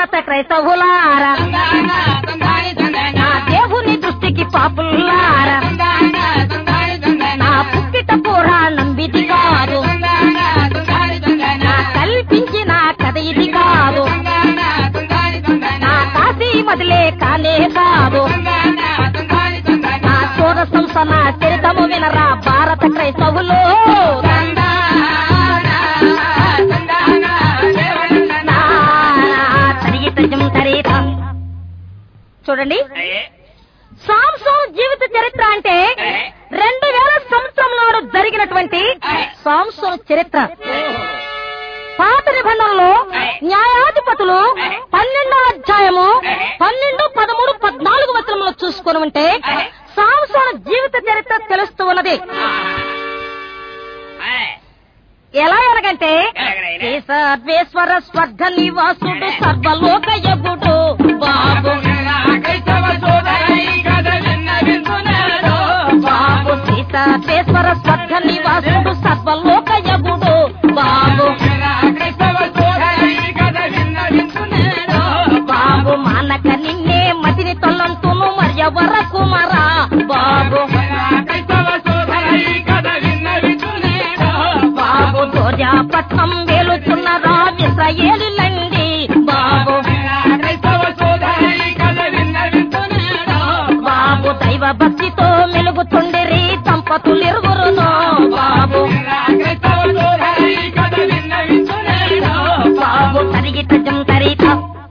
భారత క్రైస్తవులారా నా దేవుని దృష్టికి పాపులారా నా పుట్టిట పురాణం ఇది కాదు నా కల్పించిన కథ ఇది కాదు నా కాశీ మదిలే కానే కాదు నా చోర సంసన చరితము వినరా భారత క్రైస్తవులు నా తరిగిత జం తరిగిత. చూడండి సాంసోన్ జీవిత చరిత్ర అంటే రెండు వేల సంవత్సరంలో జరిగినటువంటి సాంసోన్ చరిత్ర పాత నిబంధనలో న్యాయాధిపతులు పన్నెండో అధ్యాయము పన్నెండు పదమూడు పద్నాలుగు వచనంలో చూసుకుని ఉంటే సాంసోన్ జీవిత చరిత్ర తెలుస్తూ ఉన్నది ఎలా ఎలాగంటే ఎలాగనైనా? ఈ సర్వేశ్వర స్వర్గ నివాసుడు సర్వలోక యగుడు బాబు బాబు శ్రీ సర్వేశ్వర స్వర్గ నివాసుడు సర్వలోక యగుడు బాబు బాబు మానక నిన్నే మతిని తొల్లంతును మరియ వరకు మరా బాబు బాబు గోజాపట్నం వేలుచున్నరా ఇస్రాయేలులండి బాబు బాబు దైవ భక్తితో మెలుగుతుండిరి దంపతులిరువురును బాబు బాబు తరిగిట జం తరిగిట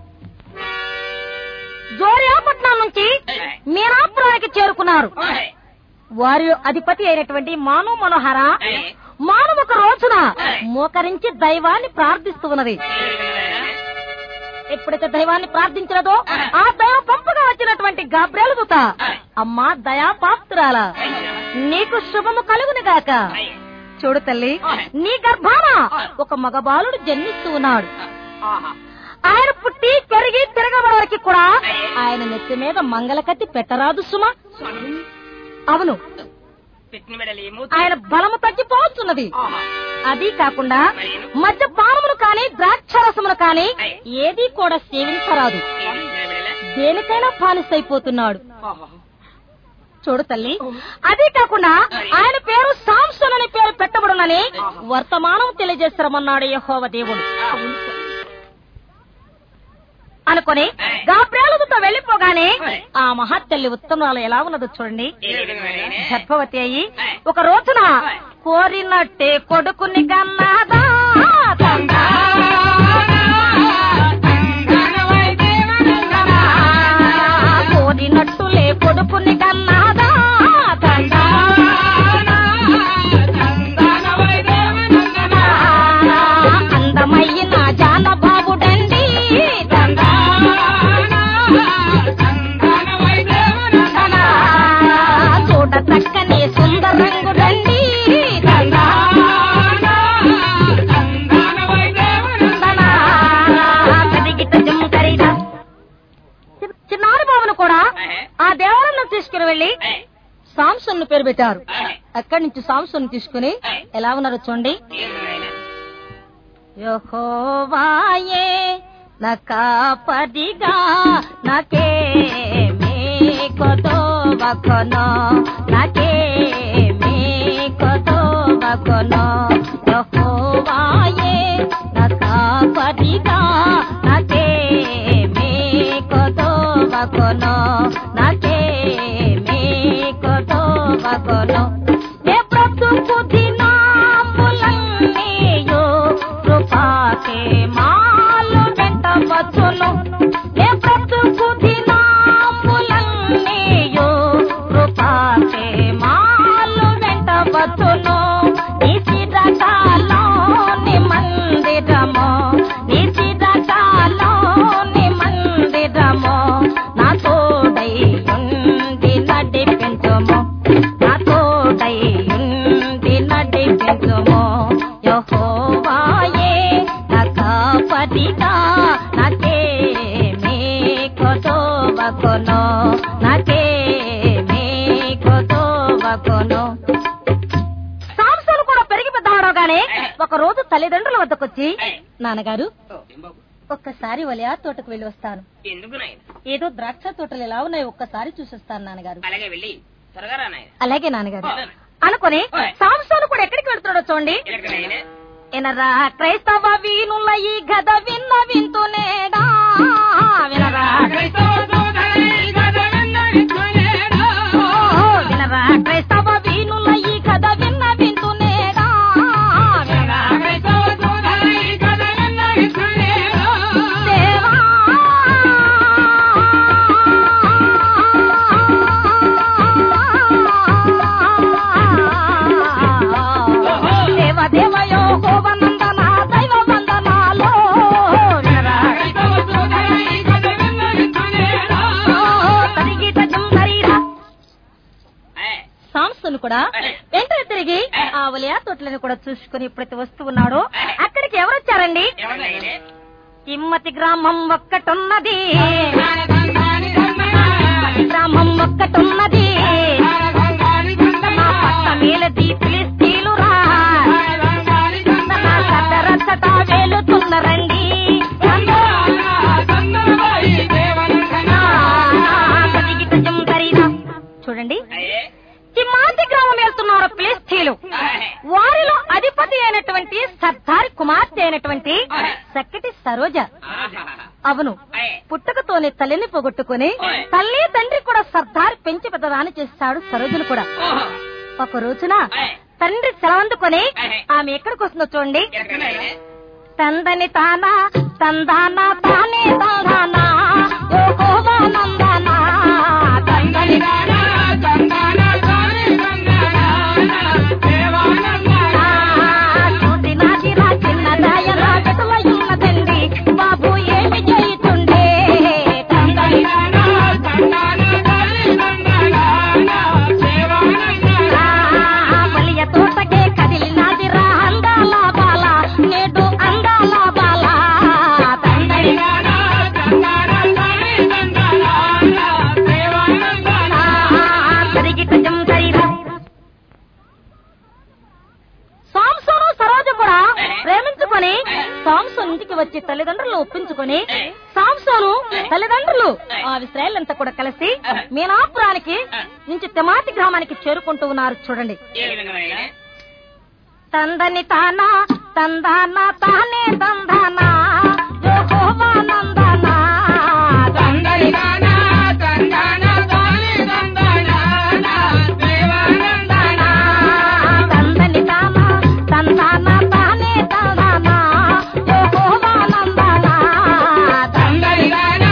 జోర్యాపట్నం నుంచి మీరాపురానికి చేరుకున్నారు వారి అధిపతి అయినటువంటి మాను మనోహర మాను ఒక రోజున మోకరించి దైవాన్ని ప్రార్థిస్తూ ఉన్నది ఎప్పుడైతే దైవాన్ని ప్రార్థించినదో ఆ దైవ పంపగా వచ్చినటువంటి గాబ్రేలు దూత అమ్మా దయాపాత్రాల నీకు శుభము కలుగును గాక చూడు తల్లి నీ గర్భాన ఒక మగబాలుడు జన్మిస్తూ ఉన్నాడు ఆయన పుట్టి పెరిగి తిరగబడి వరకు కూడా ఆయన నెత్తి మీద మంగళకత్తి పెట్టరాదు సుమా అవును పెట్టిన మెడలి మూతి ఆయన బలము తగ్గిపోతున్నది అది కాకుండా మద్యపానమును కానీ ద్రాక్షరసమును కానీ ఏది కూడా సేవించరాదు దేనికైనా పాలిసైపోతున్నాడు చూడు తల్లి అదే కాకుండా ఆయన పేరు సాంసన్ అనే పేరు పెట్టబడునని వర్తమానం తెలియజేస్తామన్నాడు యహోవ దేవుడు అనుకొని గాబ్రేలుతో వెళ్లిపోగానే ఆ మహత్తల్లి ఉత్తమాలు ఎలా ఉన్నదో చూడండి గర్భవతి అయ్యి ఒక రోజున కోరినట్టే కొడుకుని కన్నాదా తందా. కోరినట్టులే కొడుకుని కన్నాదా తందా. అందమైన జానబాబుడండి తందా. చూడ చక్కని సుందరంగుడండి తందా. కదిగిట జుంకరిద. చిన్న- చిన్నారి బాబును కూడా ఆ దేవాలయం తీసుకుని వెళ్లి సాంసన్ పేరు పెట్టారు అక్కడి నుంచి సాంసన్ తీసుకుని ఎలా ఉన్నారో చూడండి యహోవాయే నా కాపరిగా నాకే కొదో బకొనో నాకే కొదో బకొనో యహోవాయే నా కాపరిగా నాకే కొదో బకొనో నాకే కొదో బకొనో ఏ బ్రతుకు దినాములన్నీయు కృపాకే మాలు వెంట వచ్చును ఏ బ్రతుకు దినాములన్నీయు కృపాకే మాలు వెంట వచ్చును నీ చిరకాలోని మందిరము నీ చిరకాలోని మందిరము నా తోడై ఉండి నడిపించుము నా తోడై ఉండి నడిపించుము యహోవాయే నా కాపరిగా నాకే మీకొతో బకొనో నాకే మీకొతో బకొనో సాంసలు కూడా పెరిగి పెద్దవాడవగానే ఒక రోజు తల్లిదండ్రుల వద్దకొచ్చి నాన్నగారు ఒక్కసారి వలియా తోటకు వెళ్ళి వస్తాను ఎందుకు నాయన ఏదో ద్రాక్ష తోటలు ఎలా ఉన్నాయో ఒక్కసారి చూసొస్తాను నాన్నగారు అలాగే వెళ్ళి త్వరగా రా నాయన అలాగే నాన్నగారు అనుకుని సాంసోను కూడా ఎక్కడికి వెళ్తున్నాడో చూడండి ఎక్కడ నాయన ఎనరా క్రైస్తవ వీనుల ఈ గద విన్న వింటునేడా వినరా ఓ, వినరా క్రైస్తవ వీనుల ఈ గద విన్న వింటునేడా వినరా దేవా దేవ దేవయో హోవనందన దైవ వందనాలో వినరా తరిగిట జుందరీరా సాంసన్ కూడా వెంటనే తిరిగి ఆ వలియా తోటలను కూడా చూసుకుని ఎప్పుడైతే వస్తూ ఉన్నాడో అక్కడికి ఎవరు వచ్చారండి ఎవరు నాయన తిమ్మతి గ్రామం ఒక్కటున్నది గ్రామం ఒక్కటున్నది నా పట్ట మేలది ఫిలిస్తీనురా నా సదరసట వేలుతున్నరండి తరిగిట జుందరీరా చూడండి అయ్యే తిమ్మాతి గ్రామం వెళ్తున్నారు ఫిలిస్తీన్లు వారిలో అధిపతి అయినటువంటి సర్దారి కుమార్తె అయినటువంటి చక్కటి సరోజ అవును పుట్టకతోనే తల్లిని పోగొట్టుకుని తల్లి తండ్రి కూడా సర్దారి పెంచి పెద్దదాని చేస్తాడు సరోజను కూడా ఒక రోజున తండ్రి సెలవందుకొని ఆమె ఎక్కడికి వస్తుందో చూడండి ఎక్కడ నాయన తందని తానా తందానా తానే తందానా ఓహోవా నందనా తందని చూసినాదిరా చిన్నదాయరా ఉన్నదండి బాబు ఏమి చేయుతుండే తందని బలియ తోటకే కదిలినాదిరా అందాల బాల నేడు అందాల బాల తందని సరిగి కొంచెం సరిరా సాంసోను సరోజ కూడా ప్రేమించుకొని సాంసోన్ ఇంటికి వచ్చి తల్లిదండ్రులు ఒప్పించుకొని సాంసోను తల్లిదండ్రులు ఆ విశ్రాయలంతా కూడా కలిసి మీనాపురానికి నుంచి తెమాతి గ్రామానికి చేరుకుంటూ ఉన్నారు చూడండి ఏ విధంగా నాయన తందని తానా తందానా తానే తందానా యెహోవా నందనా తందని తందని తానా తందానా తానే తందానా యెహోవా నందనా తందని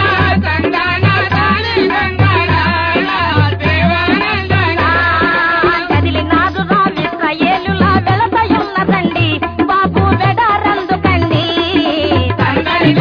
కదిలినాడు రా ఇశ్రాయేలులా వెళతయున్నదండి బాబు వెడారందుకండి తందని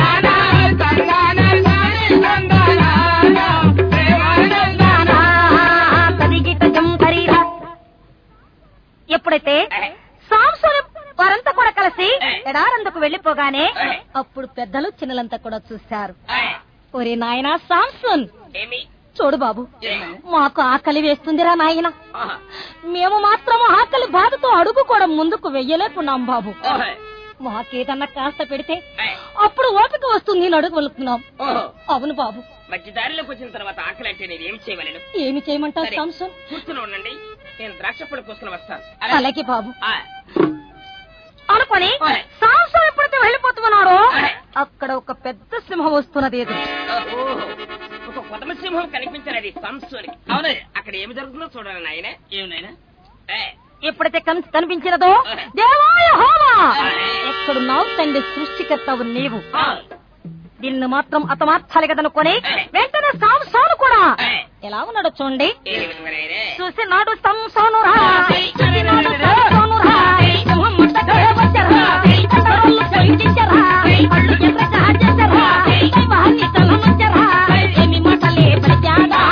తదిగిట జంపరిరా ఎప్పుడైతే సాంసోని వారంతా కూడా కలిసి ఎడారందుకు వెళ్లిపోగానే అప్పుడు పెద్దలు చిన్నలంతా కూడా చూశారు ఒరే నాయనా సాంసన్ ఏమి చూడు బాబు ఏమి? మాకు ఆకలి వేస్తుందిరా నాయన ఆహా. మేము మాత్రం ఆకలి బాధతో అడుగు కూడా ముందుకు వెయ్యలేకున్నాం బాబు ఓహో. మాకేదన్నా కాస్త పెడితే ఏయ్. అప్పుడు ఓపిక వస్తుంది అని అడుగు వెళుతున్నాం ఓహో. అవును బాబు మధ్య దారిలోకి వచ్చిన తర్వాత ఆకలి అంటే నేను ఏం చేయవలను ఏమి చేయమంటావు సరే. సాంసన్ కూర్చుని ఉండండి నేను ద్రాక్ష పళ్ళు కోసుకుని వస్తాను అలాగే బాబు ఆ. అనుకొని ఓయ్. సాంసన్ ఎప్పుడైతే వెళ్ళిపోతున్నాడో ఓయ్. అక్కడ ఒక పెద్ద సింహం వస్తున్నది ఎదురు ఓహో. ఒక కొదమ సింహం కనిపించినది సంసోనికి అవును అక్కడ ఏమి జరుగుతుందో చూడాలి నాయన ఏమి నాయన ఎప్పుడైతే కన్- కనిపించినదో దేవాయ హోమా ఓయ్. ఎక్కడున్నావు తండ్రి సృష్టికర్తవు నీవు దీన్ని మాత్రం అతమార్చాలి కదనుకొని వెంటనే సాంసోను కూడా ఎలా ఉన్నాడో చూడండి ఏ విధంగా నాయన చూసి నాడు సంసోను రా చూసి నాడు సంసోను రా సింహం ముట్టగా వచ్చరా అందరోళ్ళు పొంగించరా కళ్ళు ఎర్రగా చేసరా దైవాన్ని తలమంచరా ఏమి మాటలే ప్రజాగా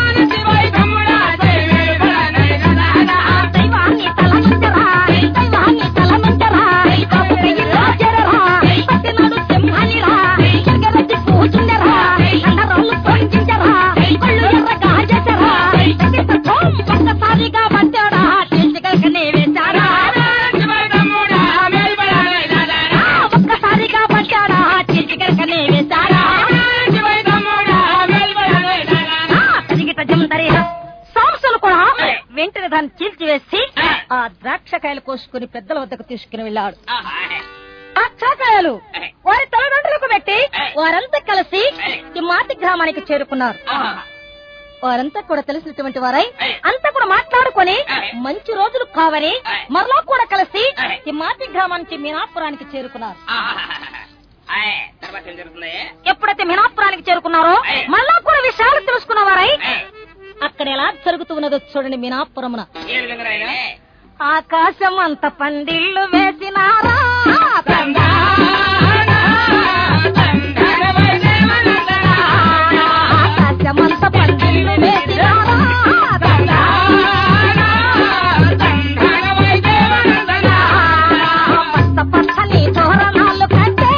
దైవాన్ని తలమంచరా దైవాన్ని తలమంచరా కాపు కయ్యిలో చేరరా పట్టినాడు సింహానిరా ఎగరది కూర్చుండరా అందరోళ్ళు పొంగించరా కళ్ళు ఎర్రగా చేసరా ఒక్కసారిగా పట్టాడా చేతికనే వేశారా ఒక్కసారిగా పట్టాడా ముఖాన్ని చీల్చివేసి ఆ ద్రాక్షకాయలు కోసుకుని పెద్దల వద్దకు తీసుకుని వెళ్ళాడు ఆహా. ద్రాక్షకాయలు వారి తల్లిదండ్రులకు పెట్టి వారంతా కలిసి ఈ మాటి గ్రామానికి చేరుకున్నారు ఆహా. వారంతా కూడా తెలిసినటువంటి వారై అంతా కూడా మాట్లాడుకొని మంచి రోజులు కావని మరలా కూడా కలిసి ఈ మాటి గ్రామానికి మీనాపురానికి చేరుకున్నారు ఆహా. ఆయ్, తర్వాత ఏం జరుగుతుంది ఎప్పుడైతే మీనాపురానికి చేరుకున్నారో మళ్ళా కూడా విషయాలు తెలుసుకున్న వారై అక్కడ ఎలా జరుగుతూ ఉన్నదో చూడండి మీనాపురమున ఏ విధంగా నాయనా? ఆకాశం అంత పందిళ్ళు వేసినారా ఆకాశం అంత పందిళ్ళు వేసినారా పచ్చ పచ్చని తోరణాలు కట్టే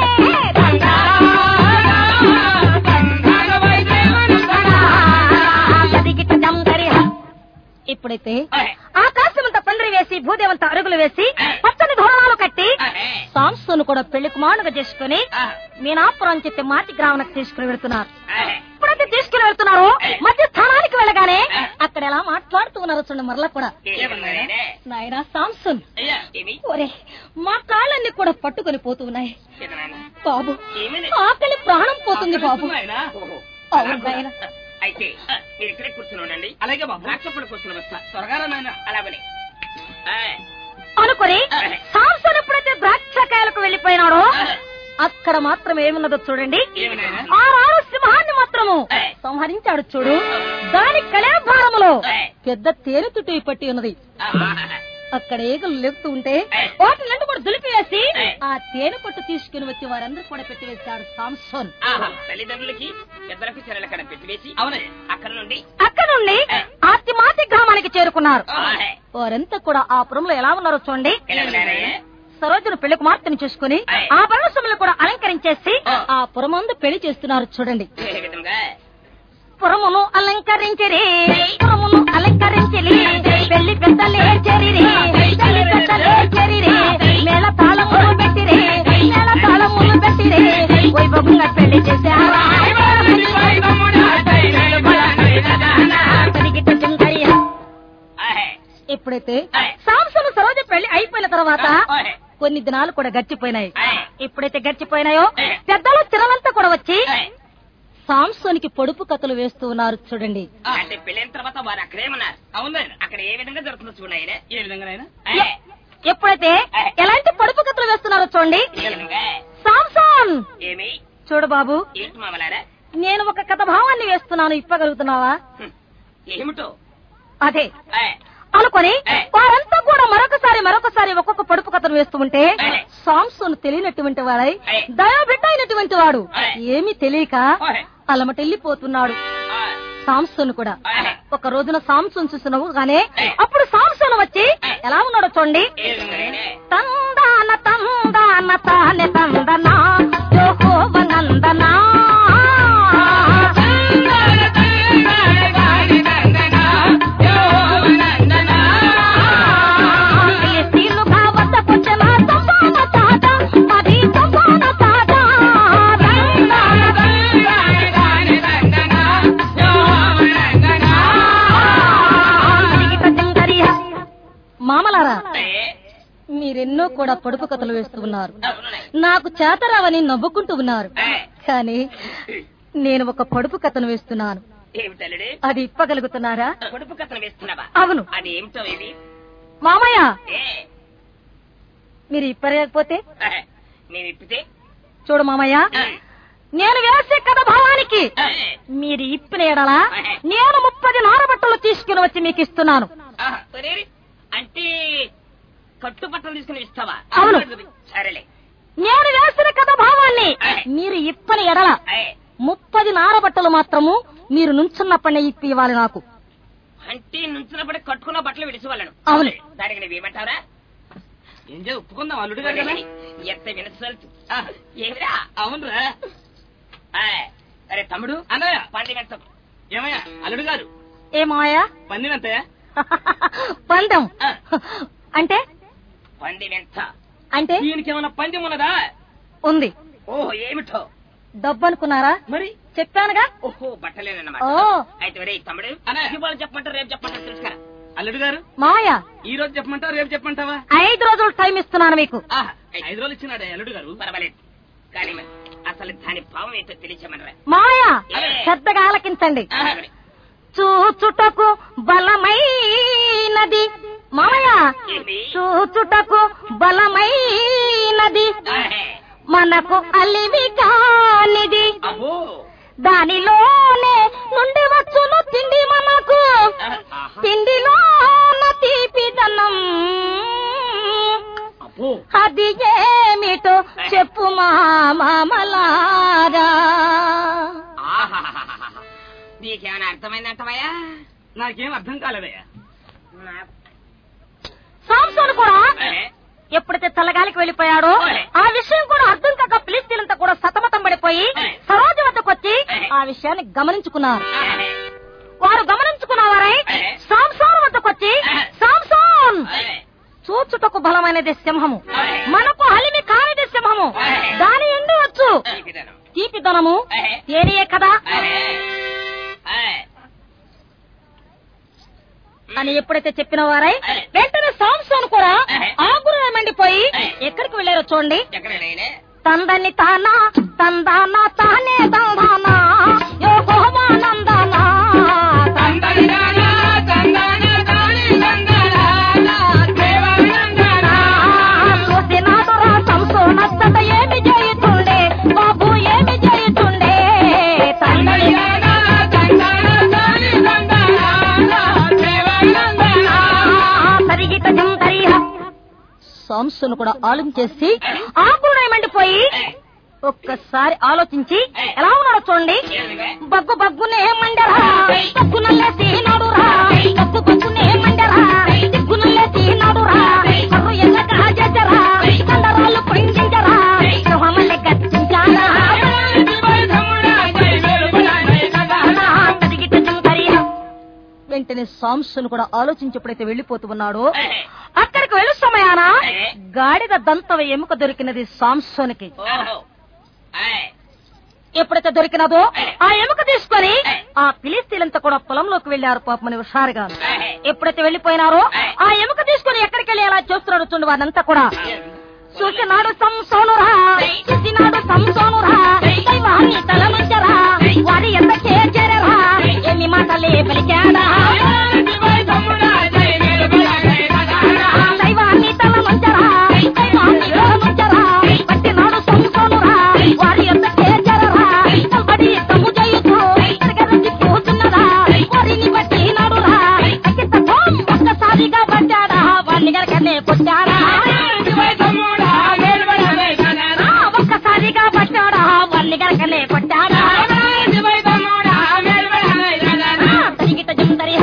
గదిగిట జంగరి ఇప్పుడైతే ఆయ్. ఆకాశం అంత పందిరి వేసి భూదేవంత అరుగులు వేసి పచ్చని ధోరణాలు కట్టి ఆయ్. సాంసును కూడా పెళ్లి కుమారుగా చేసుకుని ఆహ్. మీనాపురం చెప్పి మాటి గ్రామానికి తీసుకుని వెళ్తున్నారు ఆయ్. ఎప్పుడైతే తీసుకుని వెళ్తున్నారో మధ్య స్థానానికి వెళ్ళగానే అక్కడ ఎలా మాట్లాడుతూ ఉన్నారు చూడండి మరలా కూడా ఏమన్నా నాయనా? నాయనా సాంసున్ అయ్యా, ఏమి? ఒరే మా కాళ్ళన్ని కూడా పట్టుకొని పోతూ ఉన్నాయి ఏది నాయనా? బాబు ఏమని? ఆకలి ప్రాణం పోతుంది బాబు ఓహో. అవును నాయనా అయితే మీరు ఇక్కడే కూర్చుని ఉండండి అలాగే బాబు ద్రాక్షపళ్ళు కూర్చుని వస్తా త్వరగా నాయన అలాగని ఆయ్. అనుకుని సాంసన్ ఎప్పుడైతే ద్రాక్షకాయలకు వెళ్ళిపోయినాడో అక్కడ మాత్రం ఏమున్నదో చూడండి ఏమి నాయనా? ఆ రాడు సింహాన్ని మాత్రము సంహరించాడు చూడు దాని కళాభారములో పెద్ద తేనె తుట్టు పట్టి ఉన్నది ఆహా. అక్కడ ఏగలు లేపుతూ ఉంటే వాటిని కూడా దులిపివేసి ఆ తేనె పట్టు తీసుకుని వచ్చి వారందరూ కూడా పెట్టివేశాడు సాంసన్ ఆహా. తల్లిదండ్రులకి పెద్దలకు చెల్లెల కడ పెట్టివేసి అవునే అక్కడ నుండి అక్కడ నుండి ఆతిమాతి గ్రామానికి చేరుకున్నారు ఆయ్. వారంతా కూడా ఆ పురంలో ఎలా ఉన్నారో చూడండి ఎలా ఉన్నాయే? సరోజను పెళ్లి కుమార్తెను చూసుకుని ఆ పరమశములు కూడా అలంకరించేసి ఆ పురమందు పెళ్లి చేస్తున్నారు చూడండి ఏ విధంగా పురమును అలంకరించిరి పురమును అలంకరించిరి పెళ్లి పెద్దలే చెరిరి పెళ్లి పెద్దలే చెరిరి మేళ తాళములు పెట్టిరి మేళ తాళములు పెట్టిరి వైభవంగా పెళ్లి చేశారా పెరిగిట చింతయ్య. ఆయ్. ఎప్పుడైతే సాంసను సరోజ పెళ్లి అయిపోయిన తర్వాత ఆయ్. కొన్ని దినాలు కూడా గడిచిపోయినాయి ఆయ్. ఎప్పుడైతే గడిచిపోయినాయో పెద్దలు తిరలంతా కూడా వచ్చి ఆయ్. సాంసోనికి పొడుపు కథలు వేస్తూ ఉన్నారు చూడండి అంటే పెళ్ళైన తర్వాత వారు అక్కడేమన్నారు అవునాయన అక్కడ ఏ విధంగా జరుగుతుందో చూడాయన ఏ విధంగా ఎ- ఎప్పుడైతే ఎలాంటి పొడుపు కథలు వేస్తున్నారో చూడండి ఏ విధంగా సాంసోన్ ఏమి చూడు బాబు ఏంటి మామలారా నేను ఒక కథ భావాన్ని వేస్తున్నాను ఇప్పగలుగుతున్నావా హ్మ్. ఏమిటో అదే ఆయ్. అనుకొని వారంతా కూడా మరొకసారి మరొకసారి ఒక్కొక్క పొడుపు కథను వేస్తూ ఉంటే సాంసోన్ తెలియనటువంటి వాడై దయా బిడ్డ అయినటువంటి వాడు ఏమీ తెలియక అలమటెళ్ళిపోతున్నాడు ఆయ్. సాంసోన్ కూడా ఆయ్. ఒక రోజున సాంసోన్ చూసినవు గానే అప్పుడు సాంసోన్ వచ్చి ఎలా ఉన్నాడో చూడండి ఏ విధంగా తందాన తందాన తానే తందనా యెహోవనందనా ఫిలిస్తీన్లుగా వద్దకొచ్చిన తందాన తాత, మరి తందాన తాత. అడిగిట జింగరియ. మామలారా మీరెన్నో కూడా పొడుపు కథలు వేస్తూ ఉన్నారు నాకు చేతరావని నవ్వుకుంటూ ఉన్నారు కానీ నేను ఒక పొడుపు కథను వేస్తున్నాను ఏమిటల్లుడు అది ఇప్పగలుగుతున్నారా పొడుపు కథలు వేస్తున్నావా అవును అది ఏమిటో ఇది మామయ్య ఏ మీరు ఇప్పలేకపోతే ఆయ్. నేను ఇప్పితే చూడు మామయ్య నేను వేసే కథ భావానికి మీరు ఇప్పిన ఎడలా నేను ముప్పది నారబట్టలు తీసుకుని వచ్చి మీకు ఇస్తున్నాను ఆహా. ఒరేయ్, అంటే కట్టుబట్టలు తీసుకుని ఇస్తావా అవును. సరేలే నేను వేసిన కథ భావాన్ని మీరు ఇప్పని ఎడల ఆయ్. ముప్పది నారబట్టలు మాత్రము మీరు నుంచున్నప్పటి ఇప్పి ఇవ్వాలి నాకు అంటే నుంచినప్పుడు కట్టుకున్న బట్టలు విడిచి వాళ్ళను అవును. దానికి నువ్వేమంటావురా ఏం చే ఒప్పుకుందాం అల్లుడు గారు కదా ఎంత వినసల్తు ఏమిరా అవునురా ఆయ్. అరే తమ్ముడు అన్నయ్య పండి కట్టం ఏమయ్యా అల్లుడు గారు ఏ మామయ్య పందినంతయ్య పందెం అంటే పంది ఎంత అంటే దీనికి ఏమైనా పందెం ఉన్నదా ఉంది ఓహో ఏమిటో డబ్బు అనుకున్నారా మరి చెప్పానుగా ఓహో బట్టలేనన్నమాట ఓ అయితే ఒరే తమ్ముడు అన్నయ్య. ఇవాళ చెప్పమంటారు రేపు చెప్పమంటారు తెలుసుకరా అల్లుడు గారు మావయ్య ఈ రోజు చెప్పమంటావా రేపు చెప్పమంటావా ఐదు రోజులు టైం ఇస్తున్నాను మీకు ఆహా, ఐదు రోజులు ఇచ్చినాడే అల్లుడు గారు పర్వాలేదు కానీ మరి అసలు దాని భావం ఏంటో తెలియచమనరా మావయ్య ఏ. శ్రద్ధగా ఆలకించండి చూచుటకు బలమైనది మామయ్య ఏంటి? చూచుటకు బలమైనది మనకు అలివి కానిది అబ్బో దానిలోనే నుండి వచ్చును తిండి మనకు ఆహా. తిండిలోన తీపిదనం అబ్బో అది ఏమిటో చెప్పు మా మామలారా ఆహాహాహాహా. నీకేమైనా అర్థమైందంటవయ్యా నాకేం అర్థం కాలేదయ్యా సాంసోను కూడా ఏ? ఎప్పుడైతే చల్లగాలికి వెళ్ళిపోయాడో ఆ విషయం కూడా అర్థం కాక ఫిలిస్తీన్లతో కూడా సతమతం పడిపోయి సరోజ వద్దకు వచ్చి ఆ విషయాన్ని గమనించుకున్నారు వారు గమనించుకున్న వారై సాంసోన్ వద్దకు వచ్చి సాంసోన్ చూచుటకు బలమైనది సింహము మనకు హలిమి కానిది సింహము దాని ఎందు వచ్చు తీపిదనం. తీపిదనము ఏరియే కదా ఏ. అని ఎప్పుడైతే చెప్పిన వారై వెంటనే సాంసోన్ కూడా ఆగురు మండిపోయి ఎక్కడికి వెళ్ళారో చూడండి ఎక్కడైనా తందని తానా తందానా తానే తందానా యో హోమానందనా చూసినాడురా సంసోనత్తట ఏమి చేయుతుండే బాబు ఏమి చేయుతుండే తందని సరిగిట జిందరిహ సంస్థను కూడా ఆలోచించేసి ఆకులు మండిపోయి ఒక్కసారి ఆలోచించి ఎలా ఉన్నాడో చూడండి బగ్గు బగ్గునే మండరా బగ్గునల్లేసి నడురా బగ్గు బగ్గునే మండరా దిగ్గునల్లేసి నడురా కర్రు ఎల్లగా జజరా కండరాలు పండించరా సింహమల్లె గచ్చించారా సరిగిట జిందరిహ వెంటనే సాంసన్ కూడా ఆలోచించి ఎప్పుడైతే వెళ్లిపోతూ ఉన్నాడో అక్కడికి వెళ్ళు సమయాన గాడిద దంతవ ఎముక దొరికినది సాంసోనికి ఓహో ఏ. ఎప్పుడైతే దొరికినదో ఆ ఎముక తీసుకొని ఆ ఫిలిస్తీన్లంతా కూడా పొలంలోకి వెళ్లారు పాపమని హుషారుగా ఎప్పుడైతే వెళ్లిపోయినారో ఆ ఎముక తీసుకొని ఎక్కడికి వెళ్ళి అలా చూస్తున్నాడు చూడండి వారంతా కూడా చూసినాడు సంసోనురా చూసినాడు సంసోనురా దైవాన్ని తలమంచరా వారి ఎంత చేర్చరా ఎన్ని మాటలే పలికాడా దైవాన్ని తలమంచరా దైవాన్ని తలమంచరా పట్టినాడు సంసోనురా వారి ఎంత చేర్చరా కల్పడి తమ్ము చేయుతూ ఎరగరచి పోతున్నదా వారిని పట్టినాడురా అక్కిత భూం ఒక్కసారిగా పట్టాడా వారిని గరకనే కొట్టాడా ఆ, ఒక్కసారిగా పట్టాడా వారిని గరకనే కొట్టాడా ఆ, తరిగిట జందరిహ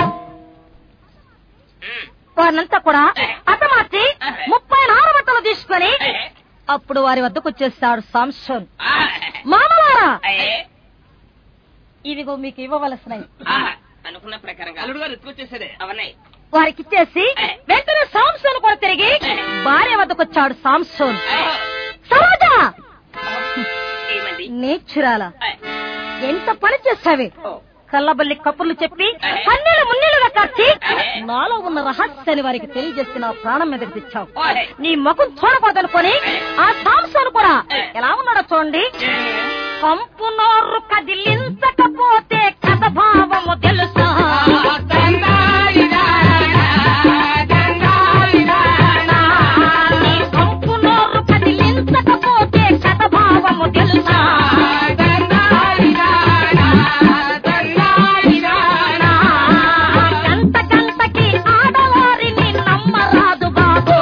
వారినంతా కూడా అతమార్చి ముప్పై నాలుగు బట్టలు తీసుకొని అప్పుడు వారి వద్దకు వచ్చేస్తాడు సాంసోన్ మామలారా ఏ. ఇదిగో మీకు ఇవ్వవలసినవి ఆహా. అనుకున్న ప్రకారంగా అల్లుడు గారు ఎత్తుకొచ్చేసాడే అవన్నాయి వారికి ఇచ్చేసి వెంటనే సాంసోన్ కూడా తిరిగి భార్య వద్దకు వచ్చాడు సాంసోన్ సరోజా ఏమండి నేచురాల ఏ. ఎంత పని చేస్తావి ఓ. కళ్ళబల్లి కప్పులు చెప్పి కన్నీళ్ళు మున్నీళ్ళుగా కచ్చి నాలో ఉన్న రహస్యాన్ని వారికి తెలియజేసి నా ప్రాణం మీదకి తెచ్చావు ఓయ్. నీ ముఖం చూడకూడదనుకొని ఆ సాంసోన్ కూడా ఎలా ఉన్నాడో చూడండి కంపు నోరు కదిలించకపోతే కథ భావము తెలుసా నీ కంపు నోరు కదిలించకపోతే కథ భావము తెలుసా గంట గంటకి ఆడవారిని నమ్మరాదు బాబు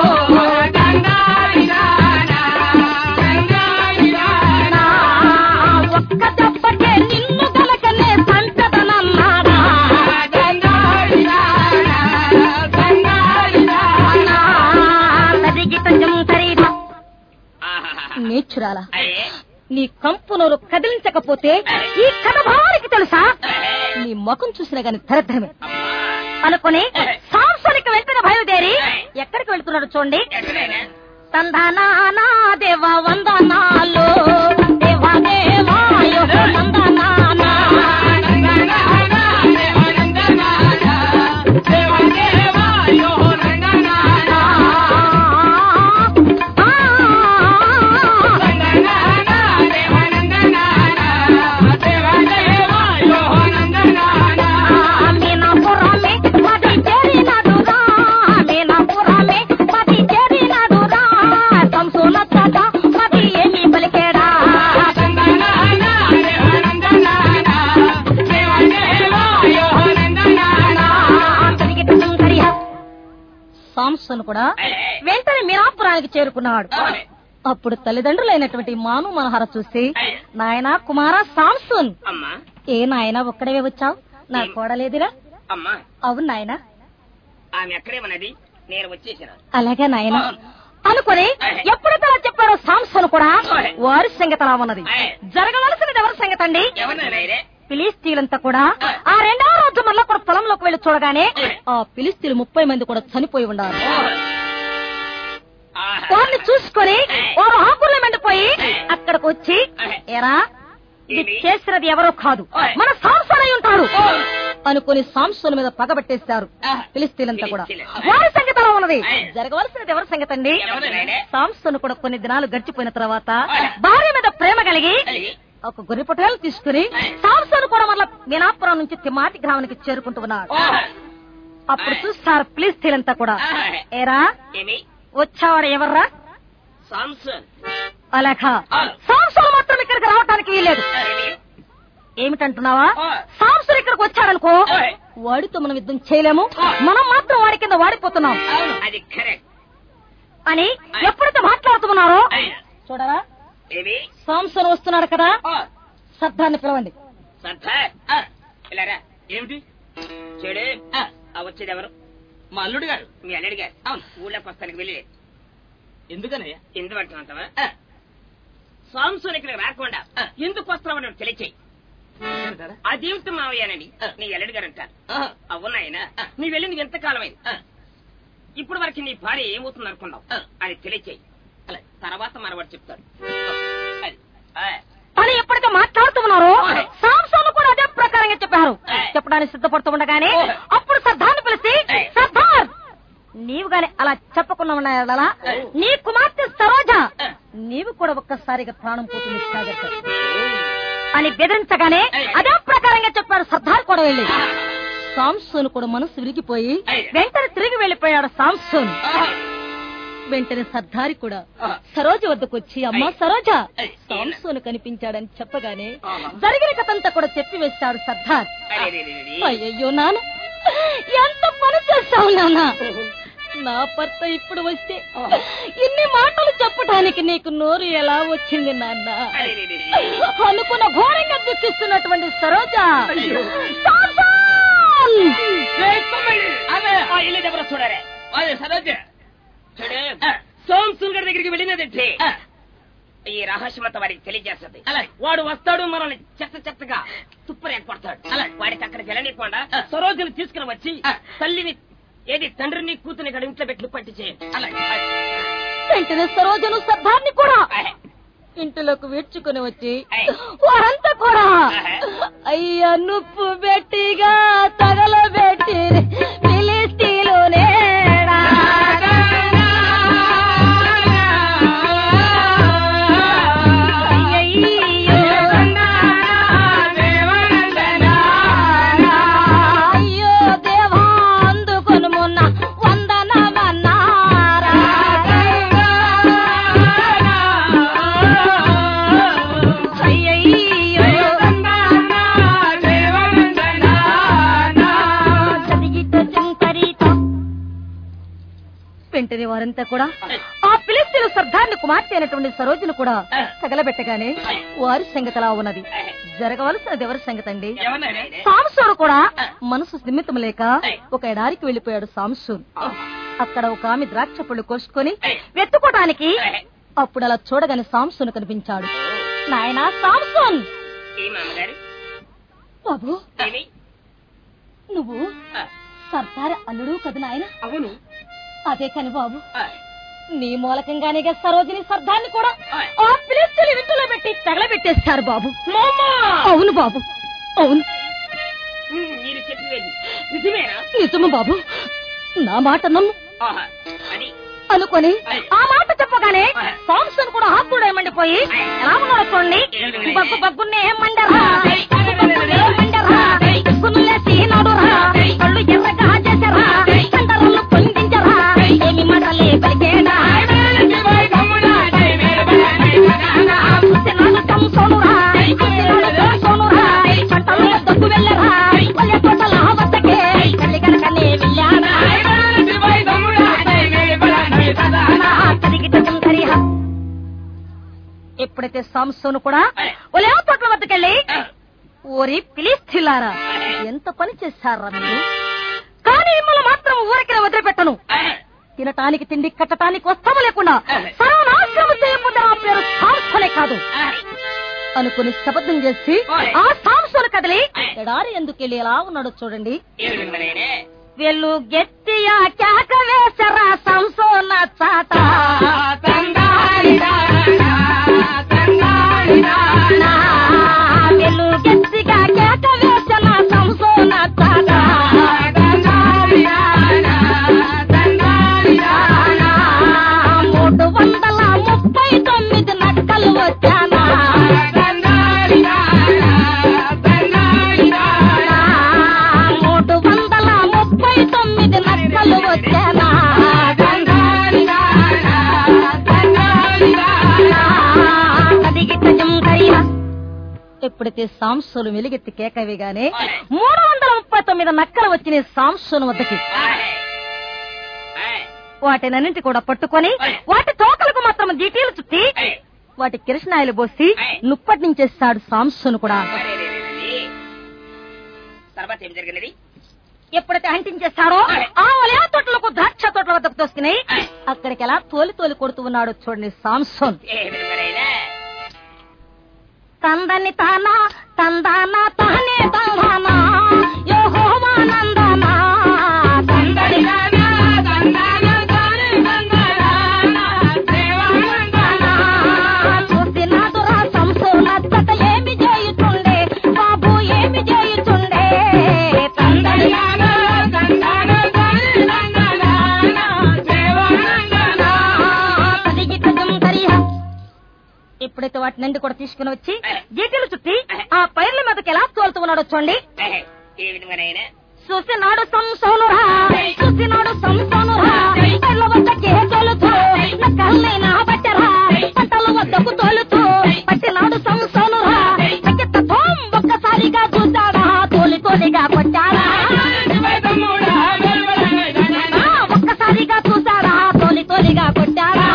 ఒక్క దెబ్బకే నిన్ను గలకనే సంచదనన్నాడా తరిగిట జంతరిట ఆహాహాహా. నేచురాల అయ్యే. నీ కంపు నోరు కదిలించకపోతే ఈ కథ భావానికి తెలుసా నీ ముఖం చూసినా గాని దరిద్రమే అమ్మా. అనుకుని సాంసనికి వెంటనే బయలుదేరి ఎక్కడికి వెళ్తున్నాడు చూడండి ఎక్కడైనా తందనానా దేవ వందనాలు దేవా దేవాయో వందనానా సాంసన్ కూడా వెంటనే మీనాపురానికి చేరుకున్నాడు అప్పుడు తల్లిదండ్రులైనటువంటి మాను మనహర చూసి నాయనా కుమార సాంసన్ అమ్మా ఏ నాయనా ఒక్కడవే వచ్చావు నా కోడలేదిరా అమ్మా అవును నాయనా ఆమె ఎక్కడేమన్నది నేను వచ్చేసిన అలాగే నాయన అనుకుని ఎప్పుడైతే అలా చెప్పారో సాంసన్ కూడా వారి సంగతి అలా ఉన్నది జరగవలసినది ఎవరి సంగతి అండి ఎవరినైనా ఫిలిస్తీన్లంతా కూడా ఆ రెండవ రోజు మళ్ళా కూడా పొలంలోకి వెళ్లి చూడగానే ఆ ఫిలిస్తీన్లు ముప్పై మంది కూడా చనిపోయి ఉన్నారు వారిని చూసుకొని వారు ఆకులు మండిపోయి అక్కడికి వచ్చి ఎరా ఇది చేసినది ఎవరో కాదు మన సాంసన్ అయి ఉంటాడు అనుకుని సాంసన్ మీద పగబట్టేశారు ఫిలిస్తీన్లంతా కూడా వారి సంగతి అలా ఉన్నది జరగవలసినది ఎవరి సంగతి అండి సాంసన్ కూడా కొన్ని దినాలు గడిచిపోయిన తర్వాత భార్య మీద ప్రేమ కలిగి ఒక గొర్రె పొట్టేలు తీసుకుని సాంసన్ కూడా మళ్ళా మీనాపురం నుంచి తిమాటి గ్రామానికి చేరుకుంటూ ఉన్నాడు అప్పుడు చూస్తారు ఫిలిస్తీన్లంతా కూడా ఏరా ఏమి వచ్చావాడు ఎవర్రా సాంసన్ అలాగా సాంసన్ మాత్రం ఇక్కడికి రావటానికి వీలేదు ఏమి? ఏమిటంటున్నావా ఆ. సాంసన్ ఇక్కడికి వచ్చాడనుకో ఓయ్. వాడితో మనం యుద్ధం చేయలేము మనం మాత్రం వాడి కింద వాడిపోతున్నాం అది కరెక్ట్ అని ఎప్పుడైతే మాట్లాడుతున్నారో అయ్యా. చూడరా ఏమి సాంసన్ వస్తున్నాడు కదా సర్దాన్ని పిలవండి సర్దార్ ఇలారా ఏమిటి చెడు ఆ వచ్చేది ఎవరు మా అల్లుడు గారు మీ అల్లుడి గారు అవును. ఊళ్ళోకి వస్తానికి వెళ్ళి ఎందుకనయ్యా ఎందుకు అంటున్నావా సాంసన్ ఇక్కడ రాకుండా ఎందుకు వస్తామని తెలియచేయి అంటారా? అదేమిటి మావయ్యానండి నీ ఎల్లడి గారు అంటారు ఆహా. అవునాయన నీ వెళ్ళింది ఎంతకాలమైంది ఇప్పుడు వరకు నీ భార్య ఏమవుతుంది అనుకున్నావు అది తెలియచేయి అలా తర్వాత మనవాడు చెప్తాడు అది. ఆ. అని ఎప్పుడైతే మాట్లాడుతున్నారో సాంసన్ కూడా అదే ప్రకారంగా చెప్పారు చెప్పడానికి సిద్ధపడుతూ ఉండగానే అప్పుడు సర్దార్ని పిలిచి సర్దార్ నీవు గాని అలా చెప్పకుండా ఉన్నాయా నీ కుమార్తె సరోజ నీవు కూడా ఒక్కసారిగా ప్రాణం పోతుంది జాగ్రత్త అని బెదిరించగానే అదే ప్రకారంగా చెప్పాడు సర్దార్ కూడా వెళ్ళి సాంసోన్ కూడా మనసు విరిగిపోయి వెంటనే తిరిగి వెళ్ళిపోయాడు సాంసోన్ వెంటనే సర్దారి కూడా సరోజ వద్దకు వచ్చి అమ్మా సరోజ సాంసోన్ కనిపించాడని చెప్పగానే జరిగిన కథంతా కూడా చెప్పి వేశాడు సర్దార్ అరే, రే, రే, రే. అయ్యయ్యో నాన్న ఎంత పని చేస్తావు నాన్న నా భర్త ఇప్పుడు వస్తే ఇన్ని మాటలు చెప్పడానికి నీకు నోరు ఎలా వచ్చింది నాన్న అరే, రే, రే, రే. అనుకున్న ఘోరంగా దుఃఖిస్తున్నటువంటి సరోజ సాంసన్! అదే, ఆ ఇల్లు ఎవరో చూడరే అదే సరోజ చూడు సోంసుల్ గారి దగ్గరికి వెళ్ళినదంటే ఈ రహస్యమంతా వాడికి తెలియజేస్తుంది అలాగే. వాడు వస్తాడు మనల్ని చెత్త చెత్తగా తుప్పరేకి పడతాడు అలాగే. వాడికి అక్కడికి వెళ్ళనీయకుండా సరోజుని తీసుకుని వచ్చి ఆ. తల్లిని ఏది తండ్రిని కూతుని ఇక్కడ ఇంట్లో పెట్టి పట్టి చేయండి అలాగే వెంటనే సరోజను సర్దార్ని కూడా ఇంటిలోకి వీడ్చుకుని వచ్చి వారంతా కూడా అయ్యా నుప్పు బెట్టిగా తగలబెట్టి పిలిస్తీలు నేడా అయ్యయ్యో. అయ్యో దేవా అందుకొని మొన్న వందనమన్నారా అయ్యయ్యో. చదిగిట చింతరిట. వెంటనే వారంతా కూడా ఆ ఫిలిస్తీన్ల సర్దార్ని కుమార్తె అయినటువంటి సరోజను కూడా తగలబెట్టగానే వారి సంగతి అలా ఉన్నది జరగవలసినది ఎవరి సంగతి అండి ఏమన్నాడే సాంసోను కూడా మనసు నిమిత్తం లేక ఒక ఎడారికి వెళ్లిపోయాడు సాంసోన్ అక్కడ ఒక ఆమె ద్రాక్ష పళ్ళు కోసుకొని వెతుకోటానికి అప్పుడు అలా చూడగానే సాంసోన్ కనిపించాడు నాయనా సాంసోన్ ఈ మామగారు బాబు ఏమి నువ్వు ఆ, సర్దార్ అల్లుడు కదా నాయన అవును అదే కాని బాబు ఆ, నీ మూలకంగానే సరోజిని సర్దార్ని కూడా ఆయ్. ఆ పిలిస్తులు ఇంటిలో పెట్టి తగలబెట్టేస్తారు బాబు అవును బాబు అవును ఉమ్, మీరు చెప్పేది నిజమేనా నిజము బాబు నా మాట నమ్ము ఆహా, అది అనుకొని ఆయ్. ఆ మాట చెప్పగానే ఆయ్. సాంసన్ కూడా ఆకుడు ఏమండిపోయి ఆయ్. ఎలా ఉన్నాడో చూడండి ఏమిటి? బగ్గు బగ్గున్నే ఏమండరా బగ్గు బగ్గున్నే ఏమండరా కునులే సీనాడురా కళ్ళు ఎర్రగా చేసరా కండరలు పొందించరా ఏమి మడలే బలిగేనా పుట్టినాడు కంసోనురా పుట్టినాడు కంసోనురా పంటలు దొక్కు వెళ్ళరా పల్లె తోటల వద్దకే తల్లి కనుకనే వెళ్ళారా సాంసోను కూడా ఒలేవ తోటల వద్దకెళ్ళి ఓరి పిలిస్థిల్లారా ఎంత పని చేశారా మీరు కానీ మిమ్మల్ని మాత్రం ఊరికిన వదిలిపెట్టను తినటానికి తిండి కట్టటానికి వస్తాము లేకుండా సర్వనాశనము చేయకుండా నా పేరు సాంసోనే కాదు అనుకుని శపథం చేసి ఆ సాంసోను కదిలి ఎడారి ఎందుకెళ్ళి ఎలా ఉన్నాడో చూడండి ఏ విధంగానైనా వెళ్ళు గట్టియా కేక వేసరా సంసోన చాట నా వెళ్ళు గట్టిగా కేక వేసన సంసోన చాట నా మూడు వందల ముప్పై తొమ్మిది నక్కలు వచ్చానా నా మూడు వందల ముప్పై తొమ్మిది నక్కలు వచ్చానా కదిగి కజం కయ్య. ఎప్పుడైతే సాంసులు వెలిగెత్తి కేకవేగానే మూడు వందల ముప్పై తొమ్మిది నక్కలు వచ్చిన సాంసును వద్దకి వాటినన్నింటి కూడా పట్టుకొని వాటి తోకలకు మాత్రం జీటీలు చుట్టి వాటి కిరసనాయలు పోసి నుప్పటించేస్తాడు సాంసును కూడా తర్వాత ఏం జరిగినది ఎప్పుడైతే అంటించేస్తాడో ఆ వలయ తోటలకు ద్రాక్ష తోటల వద్దకు తోసుకుని అక్కడికి ఎలా తోలి తోలి కొడుతూ ఉన్నాడు చూడండి సాంసోన్ ఏ విధంగానైనా తందని తానా తందానా తానే తందానా యోహోవానందనా తందని చూసినాదురా సంసోన జత ఏమి చేయుచుండే బాబు ఏమి చేయుచుండే తందని కదిగి కజం కరిహ. ఎప్పుడైతే వాటి నుండి కూడా తీసుకుని వచ్చి జీటీలు చుట్టి ఆ పైర్ల మీదకి ఎలా తోలుతూ ఉన్నాడో చూడండి ఏ విధంగానైనా చూసినాడు సంసోనురా చూసినాడు సంసోనురా పైర్ల వద్దకే తోలుతూ నక్కల్నైనా పట్టరా పంటల వద్దకు తోలుతూ పట్టినాడు సంసోనురా పక్కెత్త ధూమ్ ఒక్కసారిగా చూసాడా తోలి తోలిగా కొట్టాడా ఆ, ఒక్కసారిగా చూసాడా తోలి తోలిగా కొట్టాడా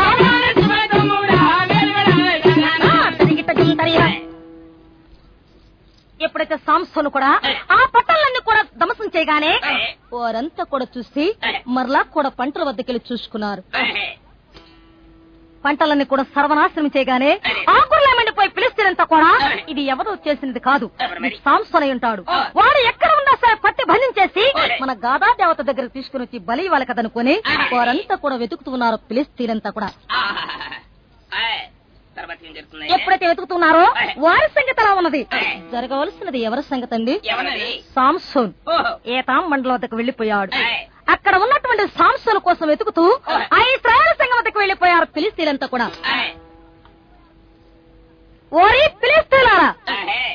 ఆ, తిరిగి తగిన తరిగా. ఎప్పుడైతే సాంసోను కూడా ఆ పట్టణాలన్నీ కూడా ధ్వంసం చేయగానే వారంతా కూడా చూసి మరలా కూడా పంటల వద్దకెళ్ళి చూసుకున్నారు పంటలన్నీ కూడా సర్వనాశనం చేయగానే ఆకుర్లా మండిపోయి పిలిస్తేనంతా కూడా ఇది ఎవరు చేసినది కాదు ఇది సాంసోన్ అయి ఉంటాడు వాడు ఎక్కడ ఉన్నా సరే పట్టి బంధించేసి మన గాదా దేవత దగ్గర తీసుకుని వచ్చి బలి ఇవ్వాలి కదనుకొని వారంతా కూడా వెతుకుతూ ఉన్నారు పిలిస్తీనంతా కూడా తర్వాత ఏం జరుగుతుంది ఎప్పుడైతే వెతుకుతున్నారో వారి సంగతి ఎలా ఉన్నది జరగవలసినది ఎవరి సంగతి అండి ఎవరిది సాంసోన్ ఓహో ఏతాం మండలం వద్దకు వెళ్లిపోయాడు ఏయ్. అక్కడ ఉన్నటువంటి సాంసోన్ కోసం వెతుకుతూ ఆ ఇస్రాయల్ సంఘం వద్దకు వెళ్లిపోయారు పిలిస్తీలంతా కూడా ఏయ్. ఓరి పిలిస్తీలారా ఏయ్.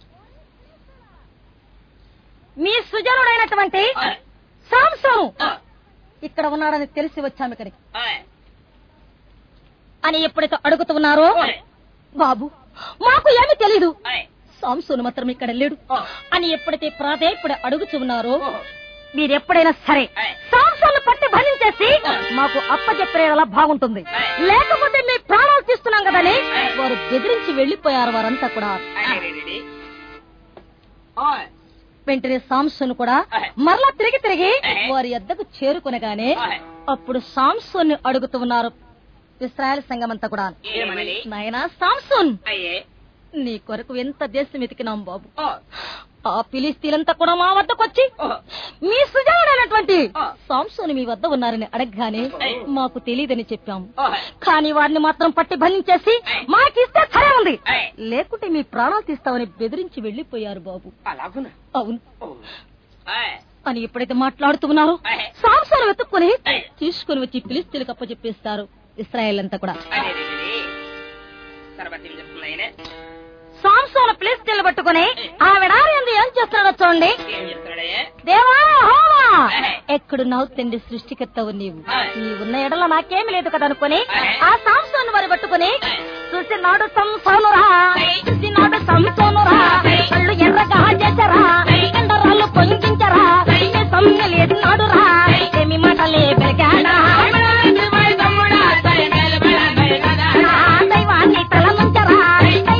మీ సుజనుడైనటువంటి సాంసోను ఏయ్. ఇక్కడ ఉన్నాడని తెలిసి వచ్చాము ఇక్కడికి ఏయ్. అని ఎప్పుడైతే అడుగుతున్నారో ఏయ్. బాబు మాకు ఏమీ తెలీదు ఏయ్. సాంసోను మాత్రం ఇక్కడ లేడు ఓ. అని ఎప్పుడైతే ప్రాధేయపడి అడుగుతున్నారో ఓహో. మీరు ఎప్పుడైనా సరే ఏయ్. సాంసోను పట్టి బంధించేసి మాకు అప్పచెప్పేలా బాగుంటుంది ఏయ్. లేకపోతే మీ ప్రాణాలు తీస్తున్నాం కదని వారు బెదిరించి వెళ్లిపోయారు వారంతా కూడా ఏయ్. Ready, ready. ఓయ్. వెంటనే సాంసోను కూడా ఏయ్. మరలా తిరిగి తిరిగి ఏయ్. వారి ఎద్దకు చేరుకునగానే ఏయ్. అప్పుడు సాంసోన్ని అడుగుతూ ఉన్నారు ఇస్రాయల్ సంఘం అంతా కూడా ఏమని నాయనా సాంసోన్ అయ్యే నీ కొరకు ఎంత దేశం ఎతికినాం బాబు ఓ. ఆ పిలిస్తీలంతా కూడా మా వద్దకు వచ్చి ఓహో. మీ సుజనుడైనటువంటి ఆ. సాంసోని మీ వద్ద ఉన్నారని అడగగానే ఏయ్. మాకు తెలియదని చెప్పాం ఓహో. కానీ వారిని మాత్రం పట్టి బంధించేసి మాకిస్తే సరే ఉంది ఏయ్. లేకుంటే మీ ప్రాణాలు తీస్తామని బెదిరించి వెళ్లిపోయారు బాబు అలాగునా అవును ఓ. ఏయ్. అని ఎప్పుడైతే మాట్లాడుతున్నారో ఏయ్. సాంసోను వెతుక్కుని ఏయ్. తీసుకుని వచ్చి పిలిస్తీలకు అప్పచెప్పేస్తారు ఇస్రాయేల్ అంతా కూడా అరే, రెడీ, రెడీ. తర్వాత ఏం జరుగుతుంది ఆయన సాంసోను పిలిస్తీలు పట్టుకుని ఆ విడారి ఎందు ఏం చేస్తున్నాడో చూడండి ఏం చేస్తున్నాడయ్యా దేవా హోవా ఏయ్. ఎక్కడున్నావు తండ్రి సృష్టికర్తవు నీవు ఏయ్. నీవున్న ఎడల నాకేమి లేదు కదా అనుకుని ఆ సాంసోను వారి పట్టుకుని చూసినాడు సంసోనురా చూసినాడు సంసోనురా కళ్ళు ఎర్రగా చేసరా కండరాలు పొంగించరా సమ్మెలేసినాడు రా ఏమి మాటలే పెరిగాడా నా దైవాన్ని తల నుంచరా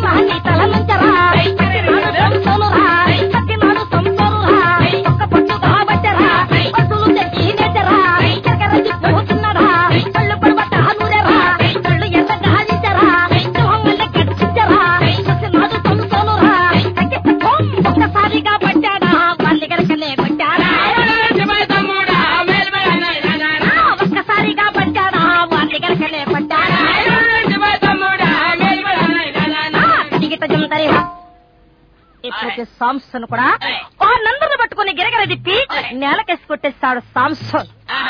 ఎప్పుడైతే సాంసన్ కూడా వారినందరిని పట్టుకుని గిరగిర తిప్పి నేలకేసి కొట్టేస్తాడు సాంసన్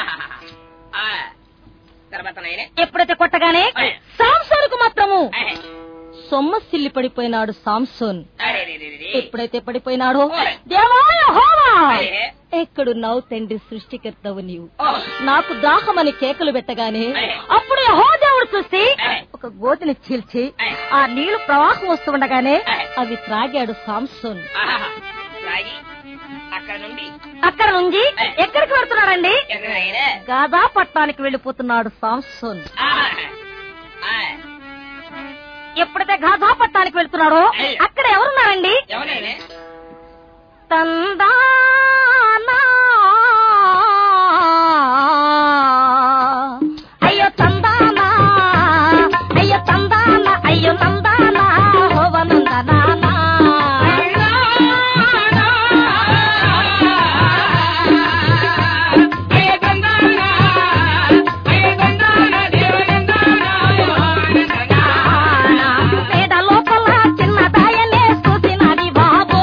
తర్వాత నాయనే ఎప్పుడైతే కొట్టగానే సాంసోనుకు మాత్రము సొమ్మసిల్లి పడిపోయినాడు సాంసోన్ అరే రే రే రే. ఎప్పుడైతే పడిపోయినాడో దేవాయ హోవా ఎక్కడున్నావు తండ్రి సృష్టికర్తవు నీవు ఓ. నాకు దాహమని కేకలు పెట్టగానే అప్పుడు యెహోవా దేవుడు చూసి ఒక గోతిని చీల్చి ఆ నీళ్లు ప్రవాహం వస్తుండగానే అవి త్రాగాడు సాంసోన్ ఆహాహా. లాగి అక్కడ నుండి అక్కడ నుంచి ఎక్కడికి వెళ్తున్నాడండి ఎక్కడ నాయనే గాదా పట్టణానికి వెళ్ళిపోతున్నాడు సాంసోన్ ఆహాహా. ఆ. ఎప్పుడైతే గాజా పట్టణానికి వెళ్తున్నాడో అక్కడ ఎవరున్నారండి ఎవరైనా తందానా అయ్యో తందానా అయ్యో తందానా అయ్యో నందానా హోవనందనానా పేద లోపల చిన్న దాయనే చూసినది బాబో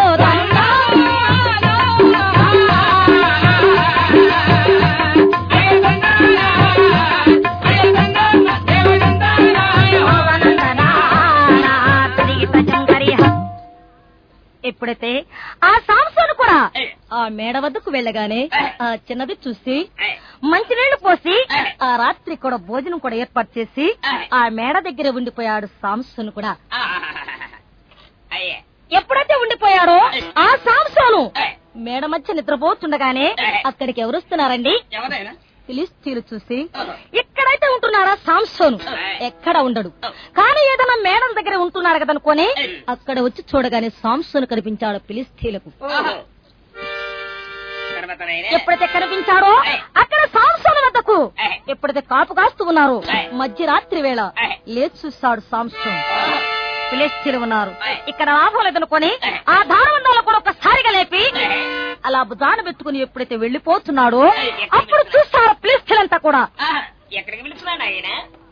ఎప్పుడైతే ఆ సాంసోను కూడా ఆ మేడ వద్దకు వెళ్ళగానే ఆ చిన్నది చూసి మంచినీళ్లు పోసి ఆ రాత్రి కూడా భోజనం కూడా ఏర్పాటు చేసి ఆ మేడ దగ్గర ఉండిపోయాడు సాంసోను కూడా అయ్యే ఎప్పుడైతే ఉండిపోయాడో ఆ సాంసోను మేడ మధ్య నిద్రపోతుండగానే అక్కడికి ఎవరు వస్తున్నారండి ఎవరైనా ఫిలిస్తీన్లు చూసి ఎక్కడైతే ఉంటున్నారా సాంసోను ఎక్కడ ఉండడు కానీ ఏదైనా మేడం దగ్గర ఉంటున్నాడు కదా అనుకొని అక్కడ వచ్చి చూడగానే సాంసోను కనిపించాడు ఫిలిస్తీన్లకు ఓహో. తర్వాత నాయనే ఎప్పుడైతే కనిపించాడో అక్కడ సాంసోను వద్దకు ఎప్పుడైతే కాపు కాస్తూ ఉన్నారు మధ్యరాత్రి వేళ లేచి చూస్తాడు సాంసోన్ ఫిలిస్తీన్లు ఉన్నారు ఇక్కడ లాభం లేదనుకొని ఆ దానవందాలు కూడా ఒకసారిగా లేపి అలా భుజాన పెట్టుకుని ఎప్పుడైతే వెళ్లిపోతున్నాడో అప్పుడు చూస్తారు ఫిలిస్తీన్లంతా కూడా ఆహా. ఎక్కడికి పిలుస్తున్నాడు ఆయన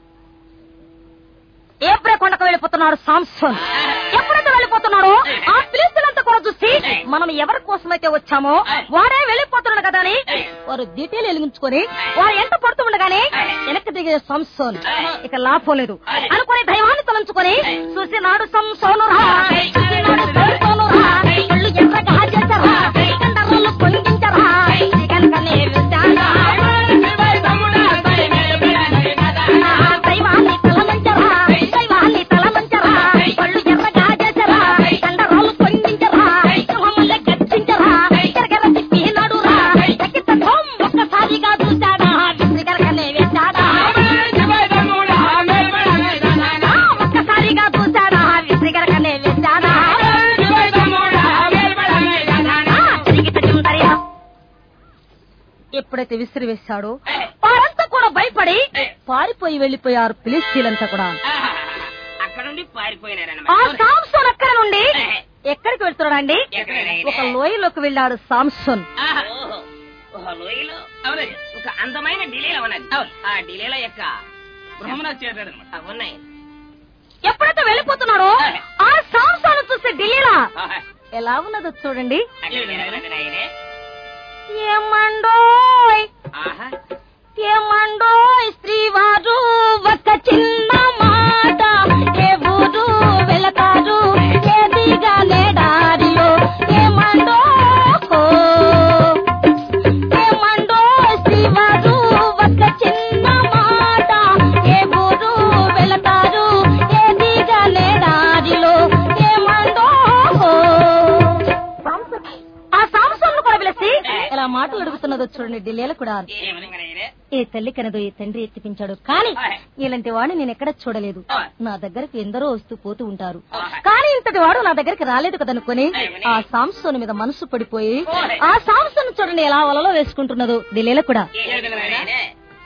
ఏప్రే కొండకు వెళ్ళిపోతున్నాడు సాంసోన్ ఎప్పుడైతే వెళ్ళిపోతున్నాడో ఆ ఫిలిస్తీన్లంతా కూడా చూసి మనం ఎవరి కోసమైతే వచ్చామో వాడే వెళ్ళిపోతున్నాడు కదా అని వారు డీటెయిల్ వెలిగించుకొని వారు ఎంట పడుతూ ఉండగానే వెనక్కి దిగే సంసోన్ ఇక లాభం లేదు అనుకుని దైవాన్ని తలంచుకొని చూసినాడు సంసోను రా చూసినాడు సంసోను రా కళ్ళు ఎర్రగా చేసరా కండర్లు పొంగించరా కనుకనే విచారా దైవాన్ని తలమంచరా దైవాన్ని తలమంచరా కళ్ళు ఎర్రగా చేసరా కండరాలు పొంగించరా సింహములే గర్జించరా గిరగిర తిప్పి నడురా తగ్గిత ధోం ఒక్కసారిగా చూశాడా విసిగరకనే వేశాడా ఆ, ఒక్కసారిగా చూశాడా విసిగరకనే వేశాడా ఆ, తిరిగి తిరుగుతారియా ఎప్పుడైతే విసిరి వేశాడో వారంతా కూడా భయపడి పారిపోయి వెళ్లిపోయారు ఫిలిస్తీన్లంతా కూడా ఆహా. అక్కడ నుండి ఆ పారిపోయినారన్నమాట సాంసోన్ అక్కడ నుండి ఎక్కడికి వెళ్తున్నాడండి ఎక్కడికి? ఒక లోయలోకి వెళ్ళాడు సాంసోన్ ఆహా. ఓహో. ఓహో, లోయలో అవునయ్య ఒక అందమైన డిలేలో ఉన్నది అవును. ఆ డిలేలో యొక్క బ్రహ్మనాథ్ చేరాడు అనమాట అవి ఉన్నాయి ఎప్పుడైతే వెళ్ళిపోతున్నాడో ఆ సాంసోన్ చూస్తే ఢిల్లీలా ఆహా. ఎలా ఉన్నదో చూడండి అక్కడ ఉన్నది నాయనే. ఏమండోయ్ ఆహా. ఏమండోయ్ శ్రీవారు ఒక చిన్న మాట ఏ ఊరు వెళతారు ఏదిగా నేడారిలో ఏమండో ఏమండో శ్రీవారు ఒక చిన్న మాట ఏ ఊరు వెళతారు ఏదిగా నేడారిలో ఏమండో ఆ సాంసంలో కూడా పిలిచి ఇలా మాటలు అడుగుతున్నదో చూడండి ఢిల్లీలో కూడా ఏమని నాయనే? ఏ తల్లి కనదు ఏ తండ్రి ఎత్తిపించాడు కానీ ఇలాంటి వాడిని నేను ఎక్కడ చూడలేదు నా దగ్గరకు ఎందరో వస్తూ పోతూ ఉంటారు కానీ ఇంతటి వాడు నా దగ్గరికి రాలేదు కదనుకొని ఆ సాంసోని మీద మనసు పడిపోయి ఆ సాంసోను చూడండి ఎలా వలలో వేసుకుంటున్నదో ఢిల్లీలో కూడా ఏమిటి నాయనే?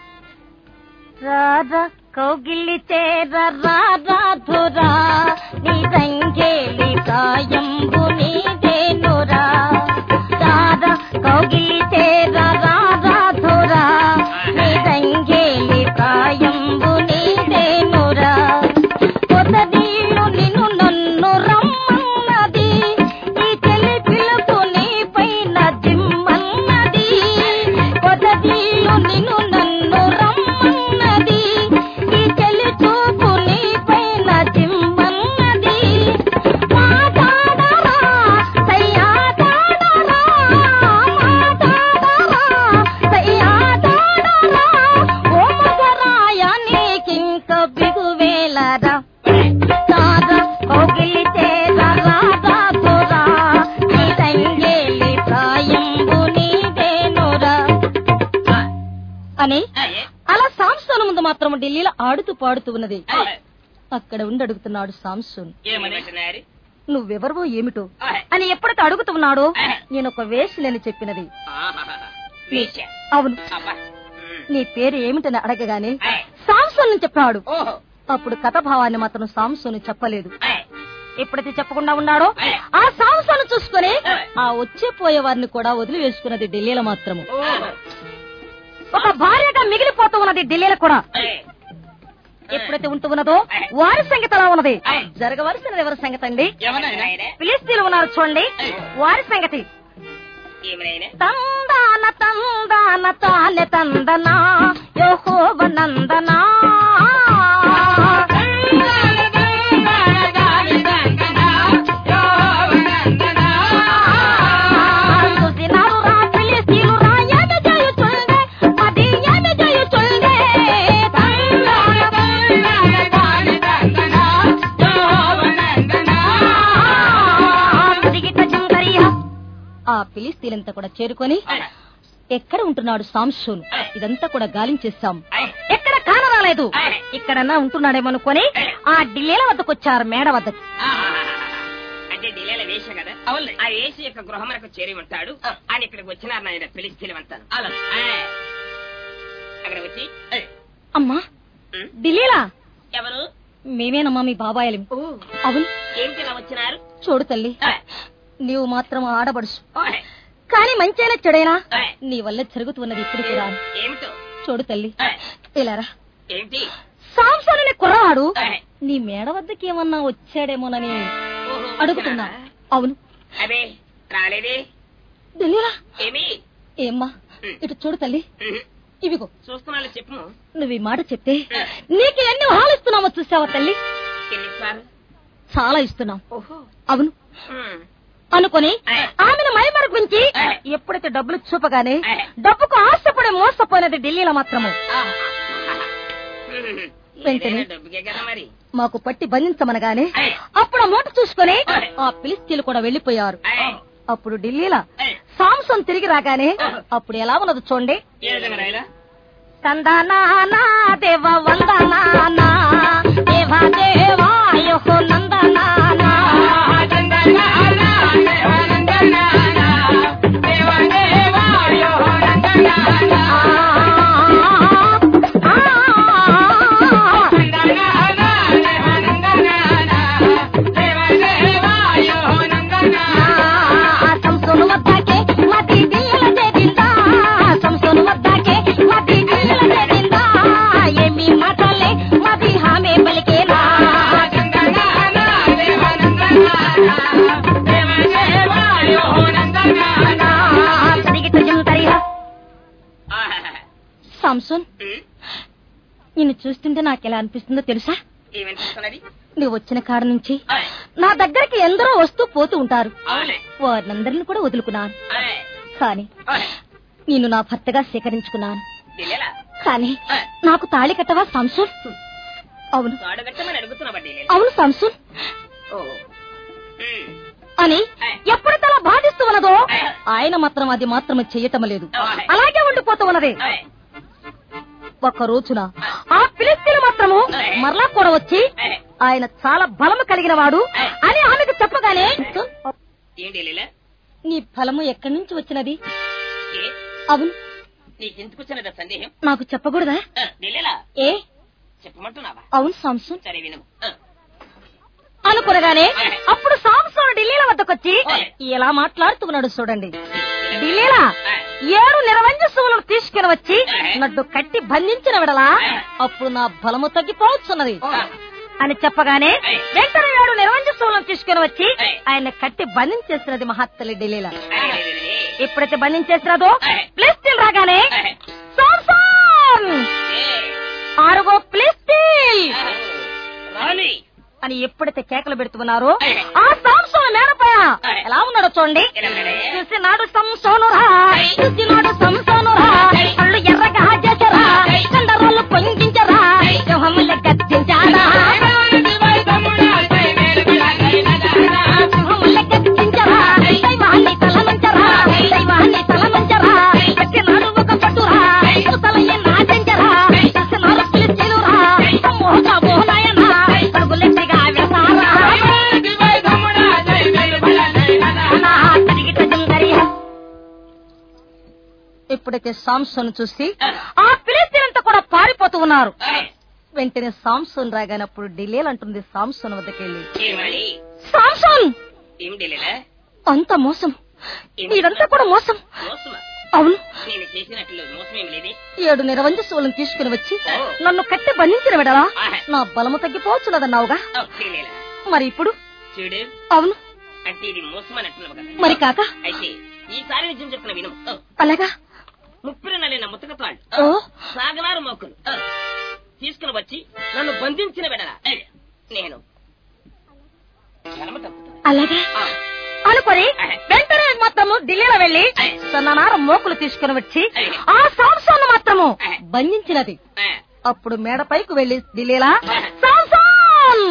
రారా కౌగిల్లి చేర రారా ధురా నీ రంగేలి సాయంబు నీదేనురా రారా కౌగిల్లి చేర రారా ధురా నీ రంగేలి సాయంబు నీదేనురా పొదనీళ్ళు నిన్ను నన్ను రమ్మన్నది మాత్రం ఢిల్లీలో ఆడుతూ పాడుతూ ఉన్నది అక్కడ ఉండి అడుగుతున్నాడు సాంసోన్ ఏమని ఏమంటున్నారు? నువ్వెవరివో ఏమిటో అని ఎప్పుడైతే అడుగుతున్నాడో నేను ఒక వేషలని చెప్పినది ఆహాహా. వేశ్య. అవును అబ్బా. ఉమ్. నీ పేరు ఏమిటని అడగగానే ఆయ్. సాంసోన్ చెప్పాడు ఓహో అప్పుడు కథ భావాన్ని మాత్రం సాంసోన్ చెప్పలేదు ఆయ్. ఎప్పుడైతే చెప్పకుండా ఉన్నాడో ఆయ్. ఆ సాంసోన్ చూసుకొని ఆయ్. ఆ వచ్చే పోయే వారిని కూడా వదిలి వేసుకున్నది ఢిల్లీలో మాత్రము ఓహో. ఒక భార్యగా మిగిలిపోతూ ఉన్నది ఢిల్లీలో కూడా ఆయ్. ఎప్పుడైతే ఉంటూ ఉన్నదో వారి సంగతి అలా ఉన్నది ఆయ్. జరగవలసినది ఎవరి సంగతి అండి ఏమన్నాయినా నాయనా? ఫిలిస్తీన్లు ఉన్నారు చూడండి వారి సంగతి ఏమనైనా? తందాన తందాన తానె తందనా యోహోవ నందనా చూసినారు రా ఫిలిస్తీన్లు రా ఏమి చేయుచుండే, అది ఏమి చేయుచుండే. తందాన తందాన తానె తందనా యోహోవ నందనా. ముదిగిట చిందరియా. ఆ ఫిలిస్తీన్లంతా కూడా చేరుకొని ఎక్కడ ఉంటున్నాడు సాంసోను ఇదంతా కూడా గాలించేశాం ఎక్కడ కానరాలేదు ఇక్కడన్నా ఉంటున్నాడేమనుకొని ఆ ఢిల్లీల వద్దకు వచ్చారు మేడ వద్దకు ఆహాహా. అంటే ఢిల్లీలో వేష కదా అవునులే. ఆ వేష యొక్క గృహమునకు చేరి ఉంటాడు ఆయన ఇక్కడికి వచ్చినారు నాయన పిలిస్తీలు అంతాను అలా అక్కడ వచ్చి అమ్మా ఉమ్, ఢిల్లీలా ఎవరు మేమేనమ్మా మీ బాబాయలు అవును ఏంటి ఇలా వచ్చినారు చూడు తల్లి నీవు మాత్రం ఆడబడుసు ఓయ్. కానీ మంచైనా చెడైనా ఆయ్. నీ వల్ల జరుగుతున్నది ఇప్పుడు కూడా ఏమిటో చూడు తల్లి ఆయ్. ఇలారా ఏంటి సాంసోనుని కుర్రవాడు ఆయ్. నీ మేడ వద్దకి ఏమన్నా వచ్చాడేమోనని ఓహో, అడుగుతున్నా వచ్చినారా? అవును అదే రాలేదే ఢిల్లీలా ఏమి ఏమ్మా ఇటు చూడు తల్లి ఉహు. ఇవిగో చూస్తున్నాను చెప్పు నువ్వు ఈ మాట చెప్తే నీకు ఎన్ని హాలు ఇస్తున్నామో చూసావా తల్లి ఎన్నిసార్లు చాలా ఇస్తున్నాం ఓహో అవును ఉమ్. అనుకొని ఆయ్. ఆమెను మైమరపించి ఆయ్. ఎప్పుడైతే డబ్బులు చూపగానే ఆయ్. డబ్బుకు ఆశపడి మోసపోయినది ఢిల్లీలో మాత్రము ఉమ్. వెంటనే? ఏదైనా డబ్బుకే కదా మరి మాకు పట్టి బంధించమనగానే ఆయ్. అప్పుడు ఆ మూట చూసుకొని ఆయ్. ఆ పిలిస్తీలు కూడా వెళ్లిపోయారు ఆయ్. అప్పుడు ఢిల్లీలో ఆయ్. సాంసన్ తిరిగి రాగానే అప్పుడు ఎలా ఉన్నది చూడండి ఏ విధంగా నాయనా? తందనానా దేవ వందనానా దేవా దేవా యోహో నందనానా సంసోను వద్దకే మది దిల్లల చేరిందా సంసోను వద్దకే మది దిల్లల చేరిందా ఏమి మాటలే మది హామే పలికేనా సరిగిట చింతరిహా ఆహాహా. సంసోన్ ఉమ్. నిన్ను చూస్తుంటే నాకు ఎలా అనిపిస్తుందో తెలుసా ఏమనిపిస్తున్నది నువ్వు వచ్చిన కాడ నుంచి ఆయ్. నా దగ్గరికి ఎందరో వస్తూ పోతూ ఉంటారు అవునే వారినందరిని కూడా వదులుకున్నాను ఆయ్. కానీ ఆయ్. నిన్ను నా భర్తగా స్వీకరించుకున్నాను ఢిల్లీలా? కానీ ఆయ్. నాకు తాళి కట్టవా సంసూన్ అవును తాడు కట్టమని అడుగుతున్నావా ఢిల్లీలో? అవును సంసూన్ ఓహో. ఉమ్. అని ఆయ్. ఎప్పుడైతే అలా బాధిస్తూ ఉన్నదో ఆయ్. ఆయన మాత్రం అది మాత్రం చెయ్యటం లేదు ఆయ్. అలాగే ఉండిపోతూ ఉన్నది ఆయ్. ఒక రోజున ఆ పిలిస్తీన్ మాత్రము ఆయ్. మరలా కూడా వచ్చి ఆయ్. ఆయన చాలా బలము కలిగిన వాడు ఆయ్. అని ఆమెకు చెప్పగానే ఏం ఢిల్లీలా? నీ ఫలము ఎక్కడి నుంచి వచ్చినది ఏ? అవును నీకెందుకు వచ్చినదా సందేహం నాకు చెప్పకూడదా ఆ, ఢిల్లీలా? ఏ చెప్పమంటున్నావా అవును సాంసన్ సరే విను ఆ. అనుకునగానే ఆయ్. అప్పుడు సాంసన్ ఢిల్లీల వద్దకొచ్చి ఆయ్. ఎలా మాట్లాడుతున్నాడు చూడండి ఢిల్లీలా ఆయ్. ఏడు నిరవంజసువులను తీసుకుని వచ్చి ఆయ్. నడ్డు కట్టి బంధించిన విడలా ఆయ్. అప్పుడు నా బలము తగ్గిపోవచ్చున్నది ఆ. అని చెప్పగానే ఆయ్. వెంటనే ఏడు నిరవంజసువులను తీసుకుని వచ్చి ఆయ్. ఆయన కట్టి బంధించేసినది మహాత్తలి ఢిల్లీలా ఆయ్, రే, రే, రే. ఎప్పుడైతే బంధించేసినదో ఆయ్. ప్లేస్టిల్ రాగానే ఆయ్. సాంసన్ ఏ. ఆరుగో ప్లేస్టిల్ ఆ. రాని అని ఎప్పుడైతే కేకలు పెడుతున్నారో ఆయ్. ఆ సంసోను మేడపయ ఆయ్. ఎలా ఉన్నాడో చూడండి ఎలా ఉన్నాడే? చూసినాడు సంసోనురా ఆయ్. చూసినాడు సంసోనురా ఆయ్. కళ్ళు ఎర్రగా చేసరా ఆయ్. కండరాలు పొంగించరా ఆయ్. సింహముల గర్జించారా సింహముల గర్జించరా దైవాన్ని తలమంచరా దైవాన్ని తలమంచరా పెట్టినాడు ఒక పట్టురా ముసలయ్య నాటించరా చూసినాడు పిలిచిన ఎప్పుడైతే సాంసన్ చూసి ఆ ఫిలిస్తీన్లంతా కూడా పారిపోతూ ఉన్నారు ఆయ్. వెంటనే సాంసన్ రాగానప్పుడు డిలేల్ అంటుంది సాంసన్ వద్దకెళ్ళి ఏమని సాంసన్ ఏం తెలియదా అంత మోసం ఇదంతా కూడా మోసం మోసమా అవును నేను చేసినట్లు మోసం ఏమి లేదే ఏడు నిరవంజసులను తీసుకుని వచ్చి నన్ను కట్టి బంధించిన విడలా నా బలము తగ్గిపోవచ్చున్నదన్నావుగా ఓ, తెలియలా మరి ఇప్పుడు చూడు అవును అంటే ఇది మోసం అని అంటున్నావు కదా మరి కాక అయితే ఈసారి నిజం చెప్తున్నా విను ఓ, అలాగా ముప్పిరి నలిన ముతకతాళ్ళు ఓ సాగనారు మోకులు ఓ, తీసుకుని వచ్చి నన్ను బంధించిన వెడల నేను జన్మ తప్పుతాను అలాగా ఆ, అనుకొని వెంటనే మాత్రము ఢిల్లీలో వెళ్లి సన్ననార మోకులు తీసుకుని వచ్చి ఆ సాంసోను మాత్రము బంధించినది ఆ, అప్పుడు మేడపైకి వెళ్లి ఢిల్లీలా సాంసోన్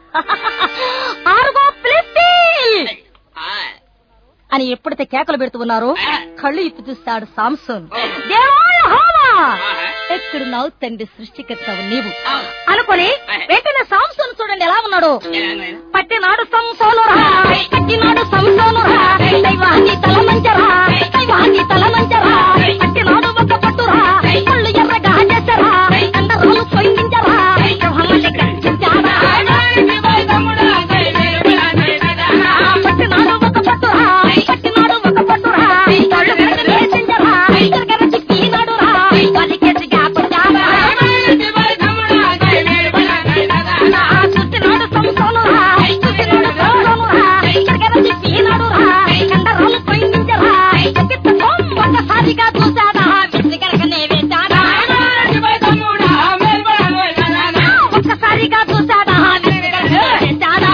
ఆరుగో ఫిలిస్తీన్ ఆ, అని ఎప్పుడైతే కేకలు పెడుతూ ఉన్నారో కళ్ళు ఇప్పి చూస్తాడు సాంసోన్ దేవా యెహోవా! ఎక్కడున్నావు తండ్రి సృష్టికర్తవు నీవు అనుకొని వెంటనే సాంసోన్ చూడండి ఎలా ఉన్నాడు ఎలాగైనా? పట్టినాడు సంసోనురా పట్టినాడు సంసోనురా దైవాన్ని తల మంచరా దైవాన్ని తల మంచరా పట్టినాడు ఒక పట్టురా కళ్ళు ఎర్రగా చేసరా కండరాలు సొయించరా సింహమల్లి గర్జించారా పట్టినాడు ఒక పట్టురా పట్టినాడు ఒక పట్టురా కళ్ళు ఎర్రగా చేసించరా ఎర్రగా చిక్కినాడురా వలికేసి గాపచారా సుట్టినాడు సంసోనురా సుట్టినాడు సంసోనురా ఎర్రగా చిక్కినాడురా కండరాలు సొయించరా ఒక్కసారిగా చూసాడా విసిగరకనే వేశాడా ఒక్కసారిగా చూసాడా విసిగరకనే వేశాడా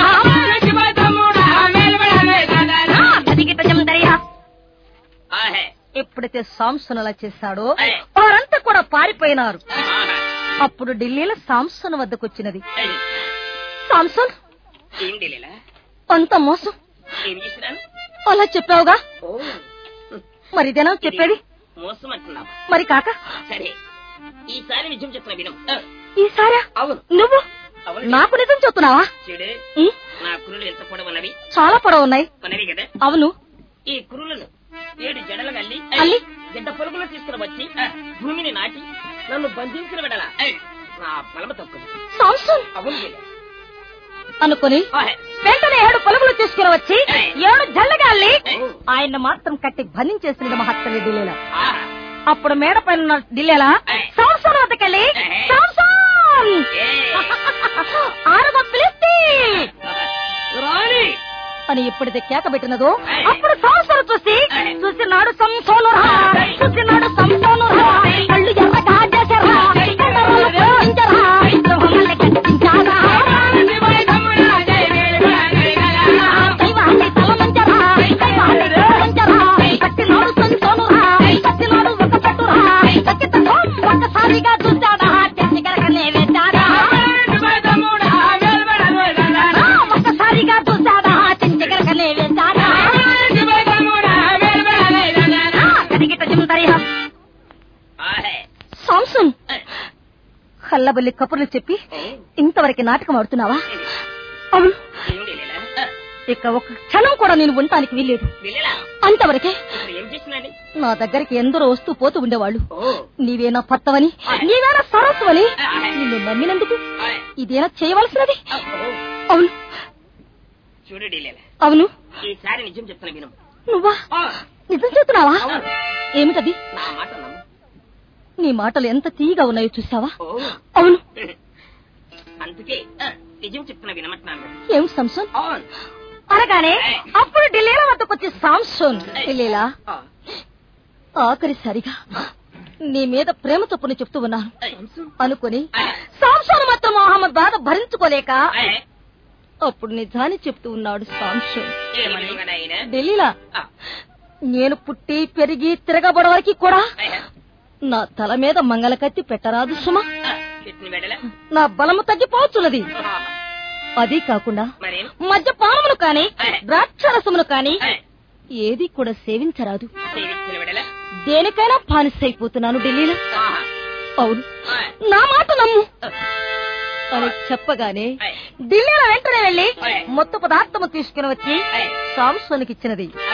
బతికిట జమదయ్యా ఆహే. ఎప్పుడైతే సాంసన్ అలా చేశాడో వారంతా కూడా పారిపోయినారు ఆహా. అప్పుడు ఢిల్లీలో సాంసన్ వద్దకు వచ్చినది సాంసన్ ఏం తెలియలా అంత మోసం ఏం చేసినాను అలా చెప్పావుగా ఓ మరి ఇదేనా చెప్పేది మోసం అంటున్నావా మరి కాక సరే ఈసారి నిజం చెప్తున్నా విను ఆ, ఈసారా అవును నువ్వు అవును నాకు నిజం చెప్తున్నావా చూడు ఉం? నా కురులు ఎంత పొడవున్నవి చాలా పొడవు ఉన్నాయి ఉన్నవి కదా అవును ఈ కురులను ఏడు జడలు కల్లి అల్లి? గిడ్డ పొరుగులు తీసుకుని వచ్చి భూమిని నాటి నన్ను బంధించిన వెడల నా బలమ తక్కువ సాంసన్ అవును వీడు. అనుకుని ఆహే. వెంటనే ఏడు పొలుగులు తీసుకుని వచ్చి ఏడు జల్లగాల్ని ఓ. ఆయన మాత్రం కట్టి బంధించేసిన మహత్తల్లి ఢిల్లీలో ఆహా. అప్పుడు మేడ పైన ఉన్న ఢిల్లీలా సాంసన్ వద్దకెళ్ళి సాంసన్ ఏ. ఆరుగో పిలిస్తే రాణి అని ఎప్పుడైతే కేక పెట్టినదో అప్పుడు సంవత్సరం చూసి చూసినాడు సంసోనురా చూసినాడు సంసోనురా కళ్ళు ఎర్రగా చేశారా కండరాలు పోయించరా సింహమల్లి కట్టించారా దైవాన్ని తలమంచరా దైవాన్ని తలమంచరా పట్టినాడు సంసోనురా పట్టినాడు ఒక పట్టురా చకిత ఒక్కసారిగా చూశాడా తెచ్చి గరకనే వేశాడా ఒక్కసారిగా చూశాడా తెచ్చి గరకనే వేశాడా కదిగిట జిమ్దరిహ ఆహే. సాంసన్ కల్లబల్లి కబుర్లు చెప్పి ఇంతవరకు నాటకం ఆడుతున్నావా అవును ఏం తెలియలా ఇక ఒక క్షణం కూడా నేను ఉండటానికి వీల్లేదు వెళ్ళలా అంతవరకే ఇప్పుడు ఏం చేసినాని నా దగ్గరికి ఎందరో వస్తూ పోతూ ఉండేవాళ్ళు ఓ నీవేనా భర్తవని నీవేనా సరస్వని నిన్ను నమ్మినందుకు ఆహే. ఇదేనా చేయవలసినది ఓ. అవును చూడు డీలేలా అవును ఈసారి నిజం చెప్తున్నా విను నువ్వా ఆ, నిజం చెబుతున్నావా అవును. ఏమిటది నా మాట నమ్ము నీ మాటలు ఎంత తీయగా ఉన్నాయో చూసావా ఓ అవును అందుకే ఆ, నిజం చెప్తున్నా వినమంటున్నాను కదా. ఏం సంసోన్ అవును అనగానే అప్పుడు ఢిల్లీల వద్దకు వచ్చి సాంసోన్ ఢిల్లీలా ఆ, ఆఖరిసారిగా నీ మీద ప్రేమ తప్పుని చెప్తూ ఉన్నాను సంసు. అనుకుని సాంసోన్ మాత్రం మహమ్మద్ బాధ భరించుకోలేక ఆహే. అప్పుడు నిజాన్ని చెప్తూ ఉన్నాడు సాంసోన్ ఏమని కదా ఆయన? ఢిల్లీలా ఆ, నేను పుట్టి పెరిగి తిరగబడే వరకు కూడా ఆహే. నా తల మీద మంగళ కత్తి పెట్టరాదు సుమా ఆ, పెట్టిన వెడల నా బలము తగ్గిపోతున్నది అది కాకుండా మరేం మద్యపానమును కాని ద్రాక్షరసమును కాని ఆహే. ఏది కూడా సేవించరాదు సేవించిన వెడల దేనికైనా బానిసైపోతున్నాను ఢిల్లీలో ఆహా. అవును ఆహే. నా మాట నమ్ము ఆ, అని చెప్పగానే ఆహే. ఢిల్లీలో వెంటనే వెళ్లి మొత్త పదార్థము తీసుకుని వచ్చి ఆహే. సాంసోనికి ఇచ్చినది అరే, అరే, అరే.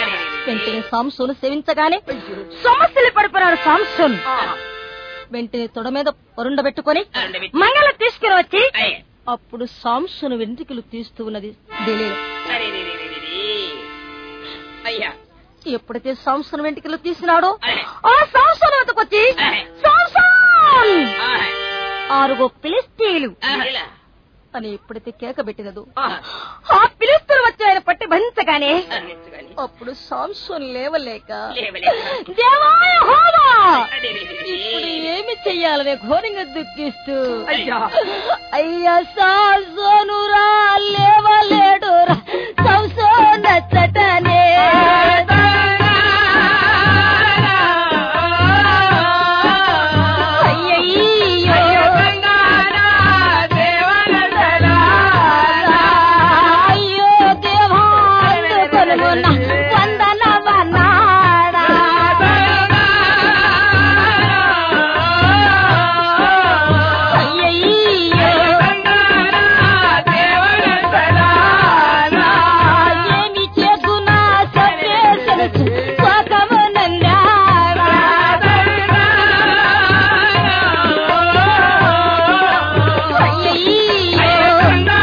వెంటనే సాంసోను సేవించగానే సమస్యలు పడిపోయాడు సాంసోన్ వెంటనే తొడ మీద పొరుండబెట్టుకొని పొరుండబెట్టి. మంగళ తీసుకుని వచ్చి అయ్యా. అప్పుడు సాంసోను వెంట్రుకలు తీస్తూ ఉన్నది డెలీలో అరే, రే, రే, రే, రే, రే. అయ్యా ఎప్పుడైతే సంవత్సరం వెంట్రుకలు తీసినాడో అయ్య. ఆ సంవత్సరం వెతకొచ్చి అయ్య. సంవత్సరం ఆహా. ఆరుగో పిలిస్తీలు ఇలా. అని ఎప్పుడైతే కేక పెట్టినదో ఆహా. ఆ పిలుస్తులు వచ్చి ఆయన పట్టి బంచగానే అన్నెత్తుగాని. అప్పుడు సాంసోన్ లేవలేక లేవలేక. దేవాయ హోదా అరే, రే, రే, రే. ఇప్పుడు ఏమి చెయ్యాలనే ఘోరంగా దుఃఖిస్తూ అయ్యా. అయ్యా సాంసోను రా లేవలేడు రా సంసోన చటనే అయ్యయ్యో అయ్యో దేవాందు కొనుగొన్న వందనవనాడా. అయ్యయ్యో ఏమి చేతునా సత్యేసను స్వకమునన్నాడా. అయ్యయ్యో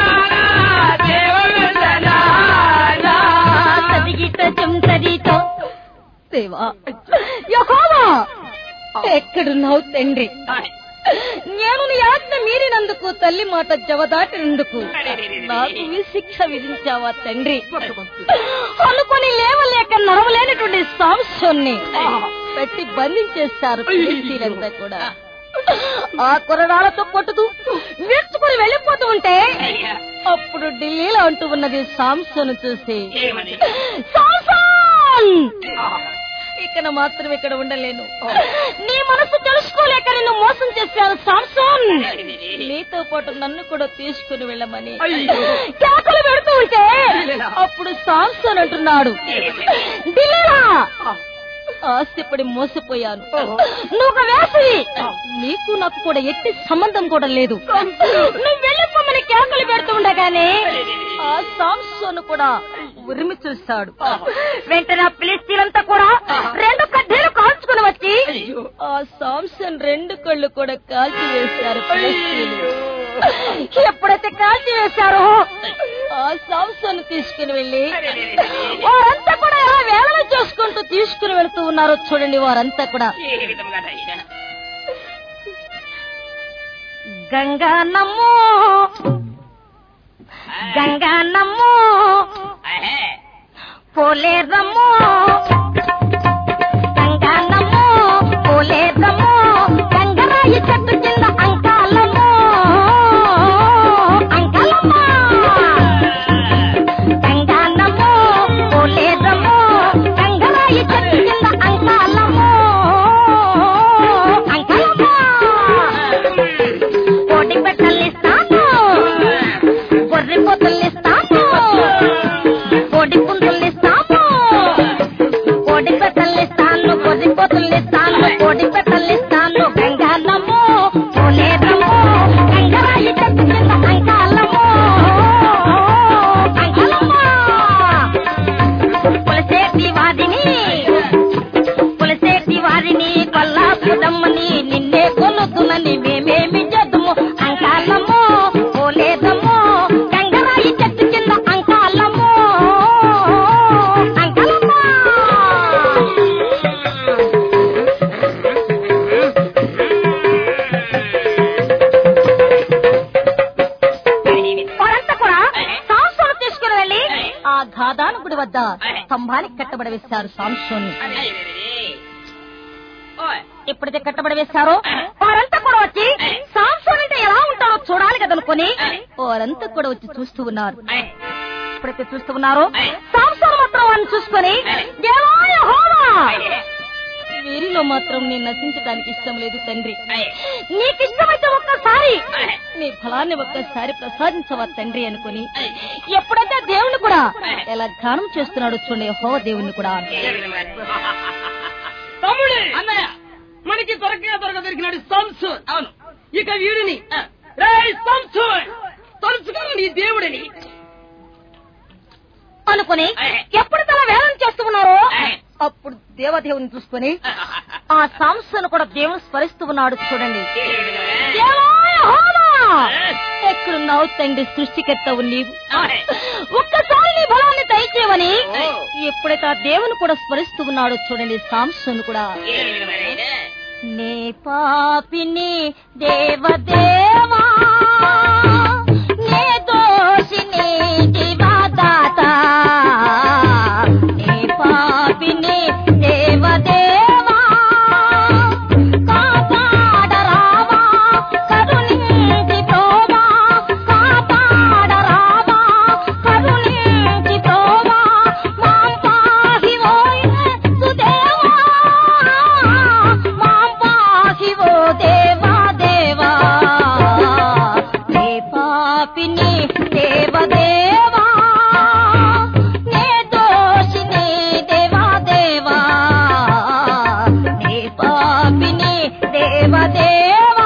చదిగిట చెంచదితో దేవా యెహోవా ఎక్కడున్నావు తండ్రి నేను నీ ఆజ్ఞ మీరినందుకు తల్లి మాట జవదాటినందుకు నాకు ఈ శిక్ష విధించావా తండ్రి అనుకుని లేవలేక నడవలేనటువంటి సాంశోన్ని పెట్టి బంధించేస్తారు ఫిలిస్తీన్లంతా కూడా ఆ కొరడాలతో కొట్టుతూ నేర్చుకుని వెళ్ళిపోతూ ఉంటే అయ్యా. అప్పుడు ఢిల్లీలో అంటూ ఉన్నది సాంసోను చూసి ఏమని? సాంసోన్ ఇక్కడ మాత్రం ఇక్కడ ఉండలేను నీ మనసు తెలుసుకోలేక నిన్ను మోసం చేశాను సాంసోన్ నీతో పాటు నన్ను కూడా తీసుకుని వెళ్ళమని కేకలు పెడుతూ ఉంటే అప్పుడు సాంసోన్ అంటున్నాడు ఢిల్లీరా ఆశపడి మోసపోయాను నువ్వు ఒక వేసవి నీకు నాకు కూడా ఎట్టి సంబంధం కూడా లేదు నువ్వు వెళ్ళిపోమని కేకలు పెడుతూ ఉండగానే ఆ సాంసోను కూడా ఉరిమి చూస్తాడు వెంటనే ఆ ఫిలిస్తీన్లంతా కూడా రెండు కడ్డీలు కాల్చుకుని వచ్చి ఆ సాంసన్ రెండు కళ్ళు కూడా కాల్చి వేశారు ఫిలిస్తీన్లు. ఎప్పుడైతే కాల్చి వేశారో ఆ సాంసన్ తీసుకుని వెళ్ళి వారంతా కూడా ఎలా వేలన చేసుకుంటూ తీసుకుని వెళ్తూ ఉన్నారో చూడండి వారంతా కూడా ఏ విధంగా అయ్యా? గంగా నమ్మో గంగా నమ్మో అహే. పోలే రమ్మో గంగా నమ్మో పోలే రమ్మో గంగరాయి చెట్టు కింద అంకాలమ్మో అంకాలమ్మ గంగా నమ్మో పోలే రమ్మో గంగరాయి చెట్టు కింద అంకాలమ్మో అంకాలమ్మ కోడి పెట్టలిస్తాను గొర్రె పొత్తులిస్తాను కోడి పుంజులిస్తాను కోడి పెట్టలిస్తాను గొర్రె పొత్తులిస్తాను కోడి పెట్టలిస్తాను గంగాలము పోలేదము గంగరాయి చెట్టు కింద అంకాలము అంకాలమ్మ పులసేటి వాదిని పులసేటి వారిని కొల్లాపుదమ్మని నిన్నే కొలుతున్నని మేమేమి చేద్దుము అంకాలము పోలేదము గంగరాయి చెట్టు కింద అంకాలము అంకాలమ్మ వారంతా కూడా సాంసోను తీసుకుని వెళ్ళి ఆ గాదాను గుడి వద్ద స్తంభానికి కట్టబడి వేశారు సాంసోని అరే, రే, రే, రే. ఓయ్. ఎప్పుడైతే కట్టబడి వేశారో వారంతా కూడా వచ్చి సాంసోన్ అంటే ఎలా ఉంటారో చూడాలి కదనుకొని వారంతా కూడా వచ్చి చూస్తూ ఉన్నారు అహే. ఎప్పుడైతే చూస్తూ ఉన్నారో సాంసోన్ మాత్రం వారిని చూసుకొని దేవాయ హోవా అహే. వీరిలో మాత్రం నేను నశించడానికి ఇష్టం లేదు తండ్రి అహే. నీకు ఇష్టమైతే ఒక్కసారి అహే. నీ ఫలాన్ని ఒక్కసారి ప్రసాదించవా తండ్రి అనుకుని ఎప్పుడైతే దేవుణ్ణి కూడా ఎలా గానం చేస్తున్నాడో చూడండి హో దేవుణ్ణి కూడా ఏ విధంగా? తమ్ముడు అన్నయ్య మనకి దొరకగా దొరక దొరికినాడు సంసూర్ అవును ఇక వీడిని ఆ. రే సంసూర్ తలుచుకుని నీ దేవుడిని అనుకుని అహే. ఎప్పుడు తన వేలం చేస్తూ ఉన్నారో అహే. అప్పుడు దేవదేవుని చూసుకొని ఆ సాంసను కూడా దేవుని స్మరిస్తూ ఉన్నాడు చూడండి దేవాయ హోమా! ఎక్కడున్నావు తండ్రి సృష్టికర్తవు నీవు ఒక్కసారి నీ బలాన్ని దయచేయమని ఎప్పుడైతే ఆ దేవుని కూడా స్మరిస్తూ ఉన్నాడు చూడండి సాంసను కూడా నే పాపిని దేవదేవా నే దోషిని జీవదాత నే పాపిని దేవదేవా కాపాడరావా కరుణించి ప్రోవా కాపాడరావా కరుణించి ప్రోవా మాం పాహి ఓయే సుదేవా మాం పాహి ఓ దేవా దేవా నే పాపిని దేవదేవా నే దోషిని దేవా దేవా నే పాపిని దేవదేవా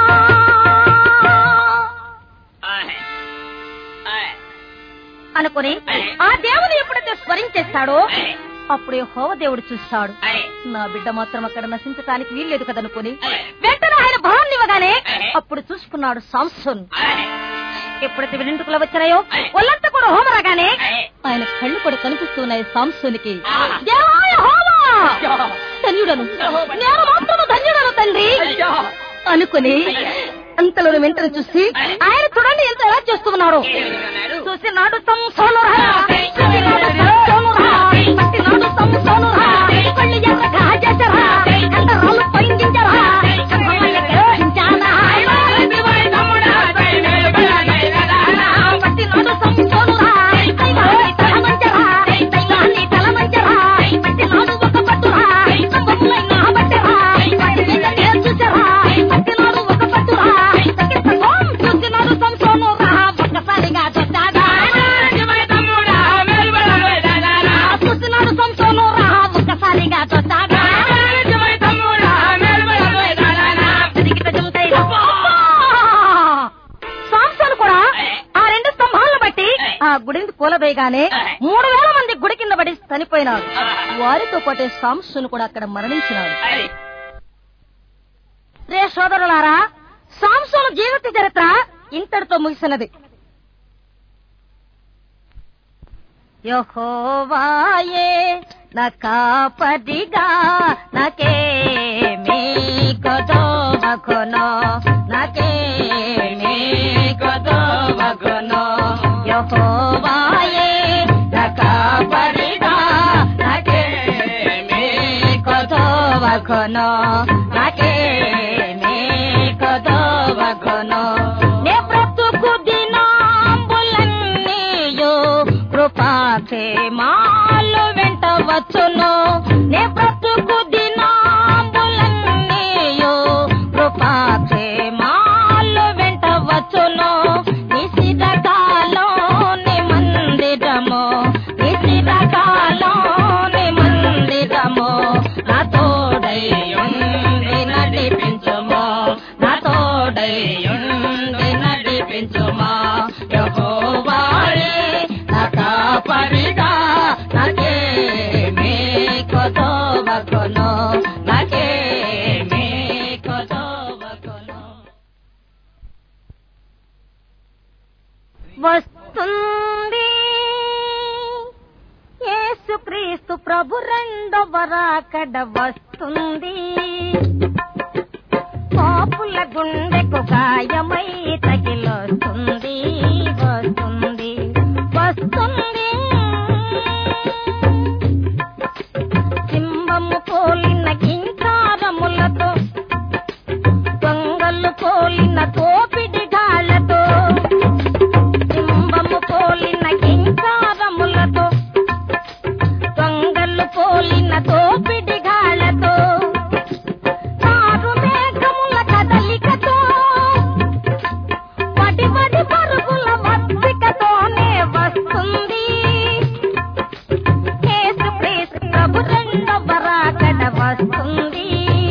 అనుకుని ఆ దేవుని ఎప్పుడైతే స్మరించేస్తాడో అప్పుడే హోవ దేవుడు చూస్తాడు నా బిడ్డ మాత్రం అక్కడ నశించటానికి వీల్లేదు కదనుకుని వెంటనే ఆయన బలాన్ని ఇవ్వగానే అప్పుడు చూసుకున్నాడు సాంసన్ ఎప్పుడైతే వెంట్రుకలు వచ్చాయో ఒళ్ళంతా కూడా హోమ రాగానే ఆయన కళ్ళు కూడా కనిపిస్తున్నాయి సాంసోనికి దేవాయ హోమా ధన్యుడను నేను మాత్రము ధన్యుడను తండ్రి అనుకుని అంతలో వెంటనే చూసి ఆయన చూడండి ఎంత ఎలా చేస్తున్నాడు చూసి నాడు సంసోనురా చూసి నాడు సంసోనురా పట్టి నాడు సంసోనురా కళ్ళు ఎర్రగా చేసరా కంట రాళ్ళు పొంగించరా కర్మమయ్య గ్రహించానా పట్టి నాడు సంసోనురా దైవాన్ని తలమంచరా దైవాన్ని తలమంచరా పట్టి నాడు ఒక పట్టురా సంబములైన బట్టరా పట్టి మీద నేర్చుచరా పట్టి నాడు ఒక పట్టురా తక్కిన సగం చూసి నాడు సంసోనురా ఒక్కసారిగా చచ్చాడా చూసినాడు సంసోనురా ఒక్కసారిగా చచ్చాడా సాంసన్ కూడా ఆ రెండు స్తంభాలను బట్టి ఆ గుడిని కూలవేయగానే మూడు వేల మంది గుడి కింద పడి చనిపోయినారు వారితో పాటే సాంసన్ కూడా అక్కడ మరణించినాడు రే సోదరులారా సాంసోను జీవిత చరిత్ర ఇంతటితో ముగిసినది యహోవాయే నా కాపరిగా నాకే మీ కొదోమకునో నాకే మీ కొదోమకునో యహోవాయే నా కాపరిగా నాకే మీ కొదోమకునో నాకే మీ కొదోమకునో నే బ్రతుకు దినాంబులన్నీయు కృపాక్షేమాలు వెంట వచ్చును నే బ్రతుకు దినాంబులన్నీయు కృపాక్షేమాలు వెంట వచ్చును నిశితకాలం నీ మందిరము నిశితకాలం నీ మందిరము నా తోడై ఉండి నడిపించుము నా తోడై ఉండి నడిపించుమా యెహోవాయే నా కాపరిగా నాకే మీకు తోవకును నాకే మీకు తోవకును వస్తుంది యేసుక్రీస్తు ప్రభు రెండవ రాకడ వస్తుంది పాపుల గుండెకు గాయమై తగిలొస్తుంది వస్తుంది వస్తుంది సింహము పోలిన గింకారములతో దొంగలు పోలిన తోపిడి గాళ్లతో సింహము పోలిన గింకారములతో దొంగలు పోలిన తోపిడి గాళ్లతో కారు మేఘముల కదలికతో వడి వడి పరుగుల మత్తికతోనే వస్తుంది యేసుక్రీస్తు ప్రభు రెండవ రాకడ వస్తుంది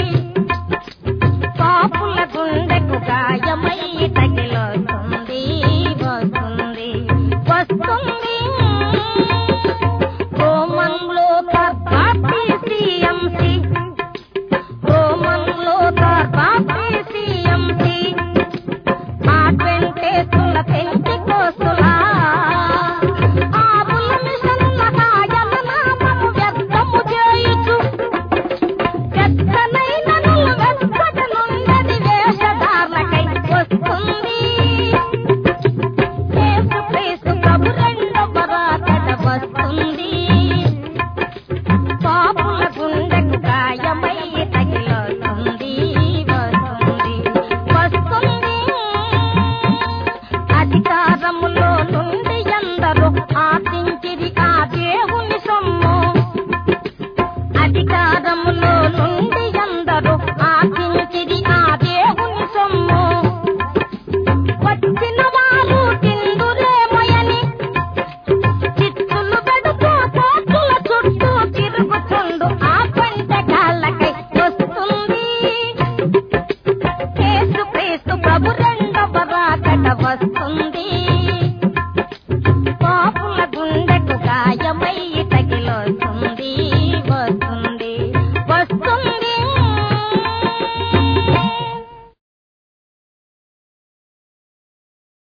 పాపుల గుండెకు గాయమై తగిలొస్తుంది వస్తుంది వస్తుంది రోమంలో బాప్టిస్ట్ క్రీస్తు ప్రభు రెండవ రాకట వస్తుంది పాపుల గుండె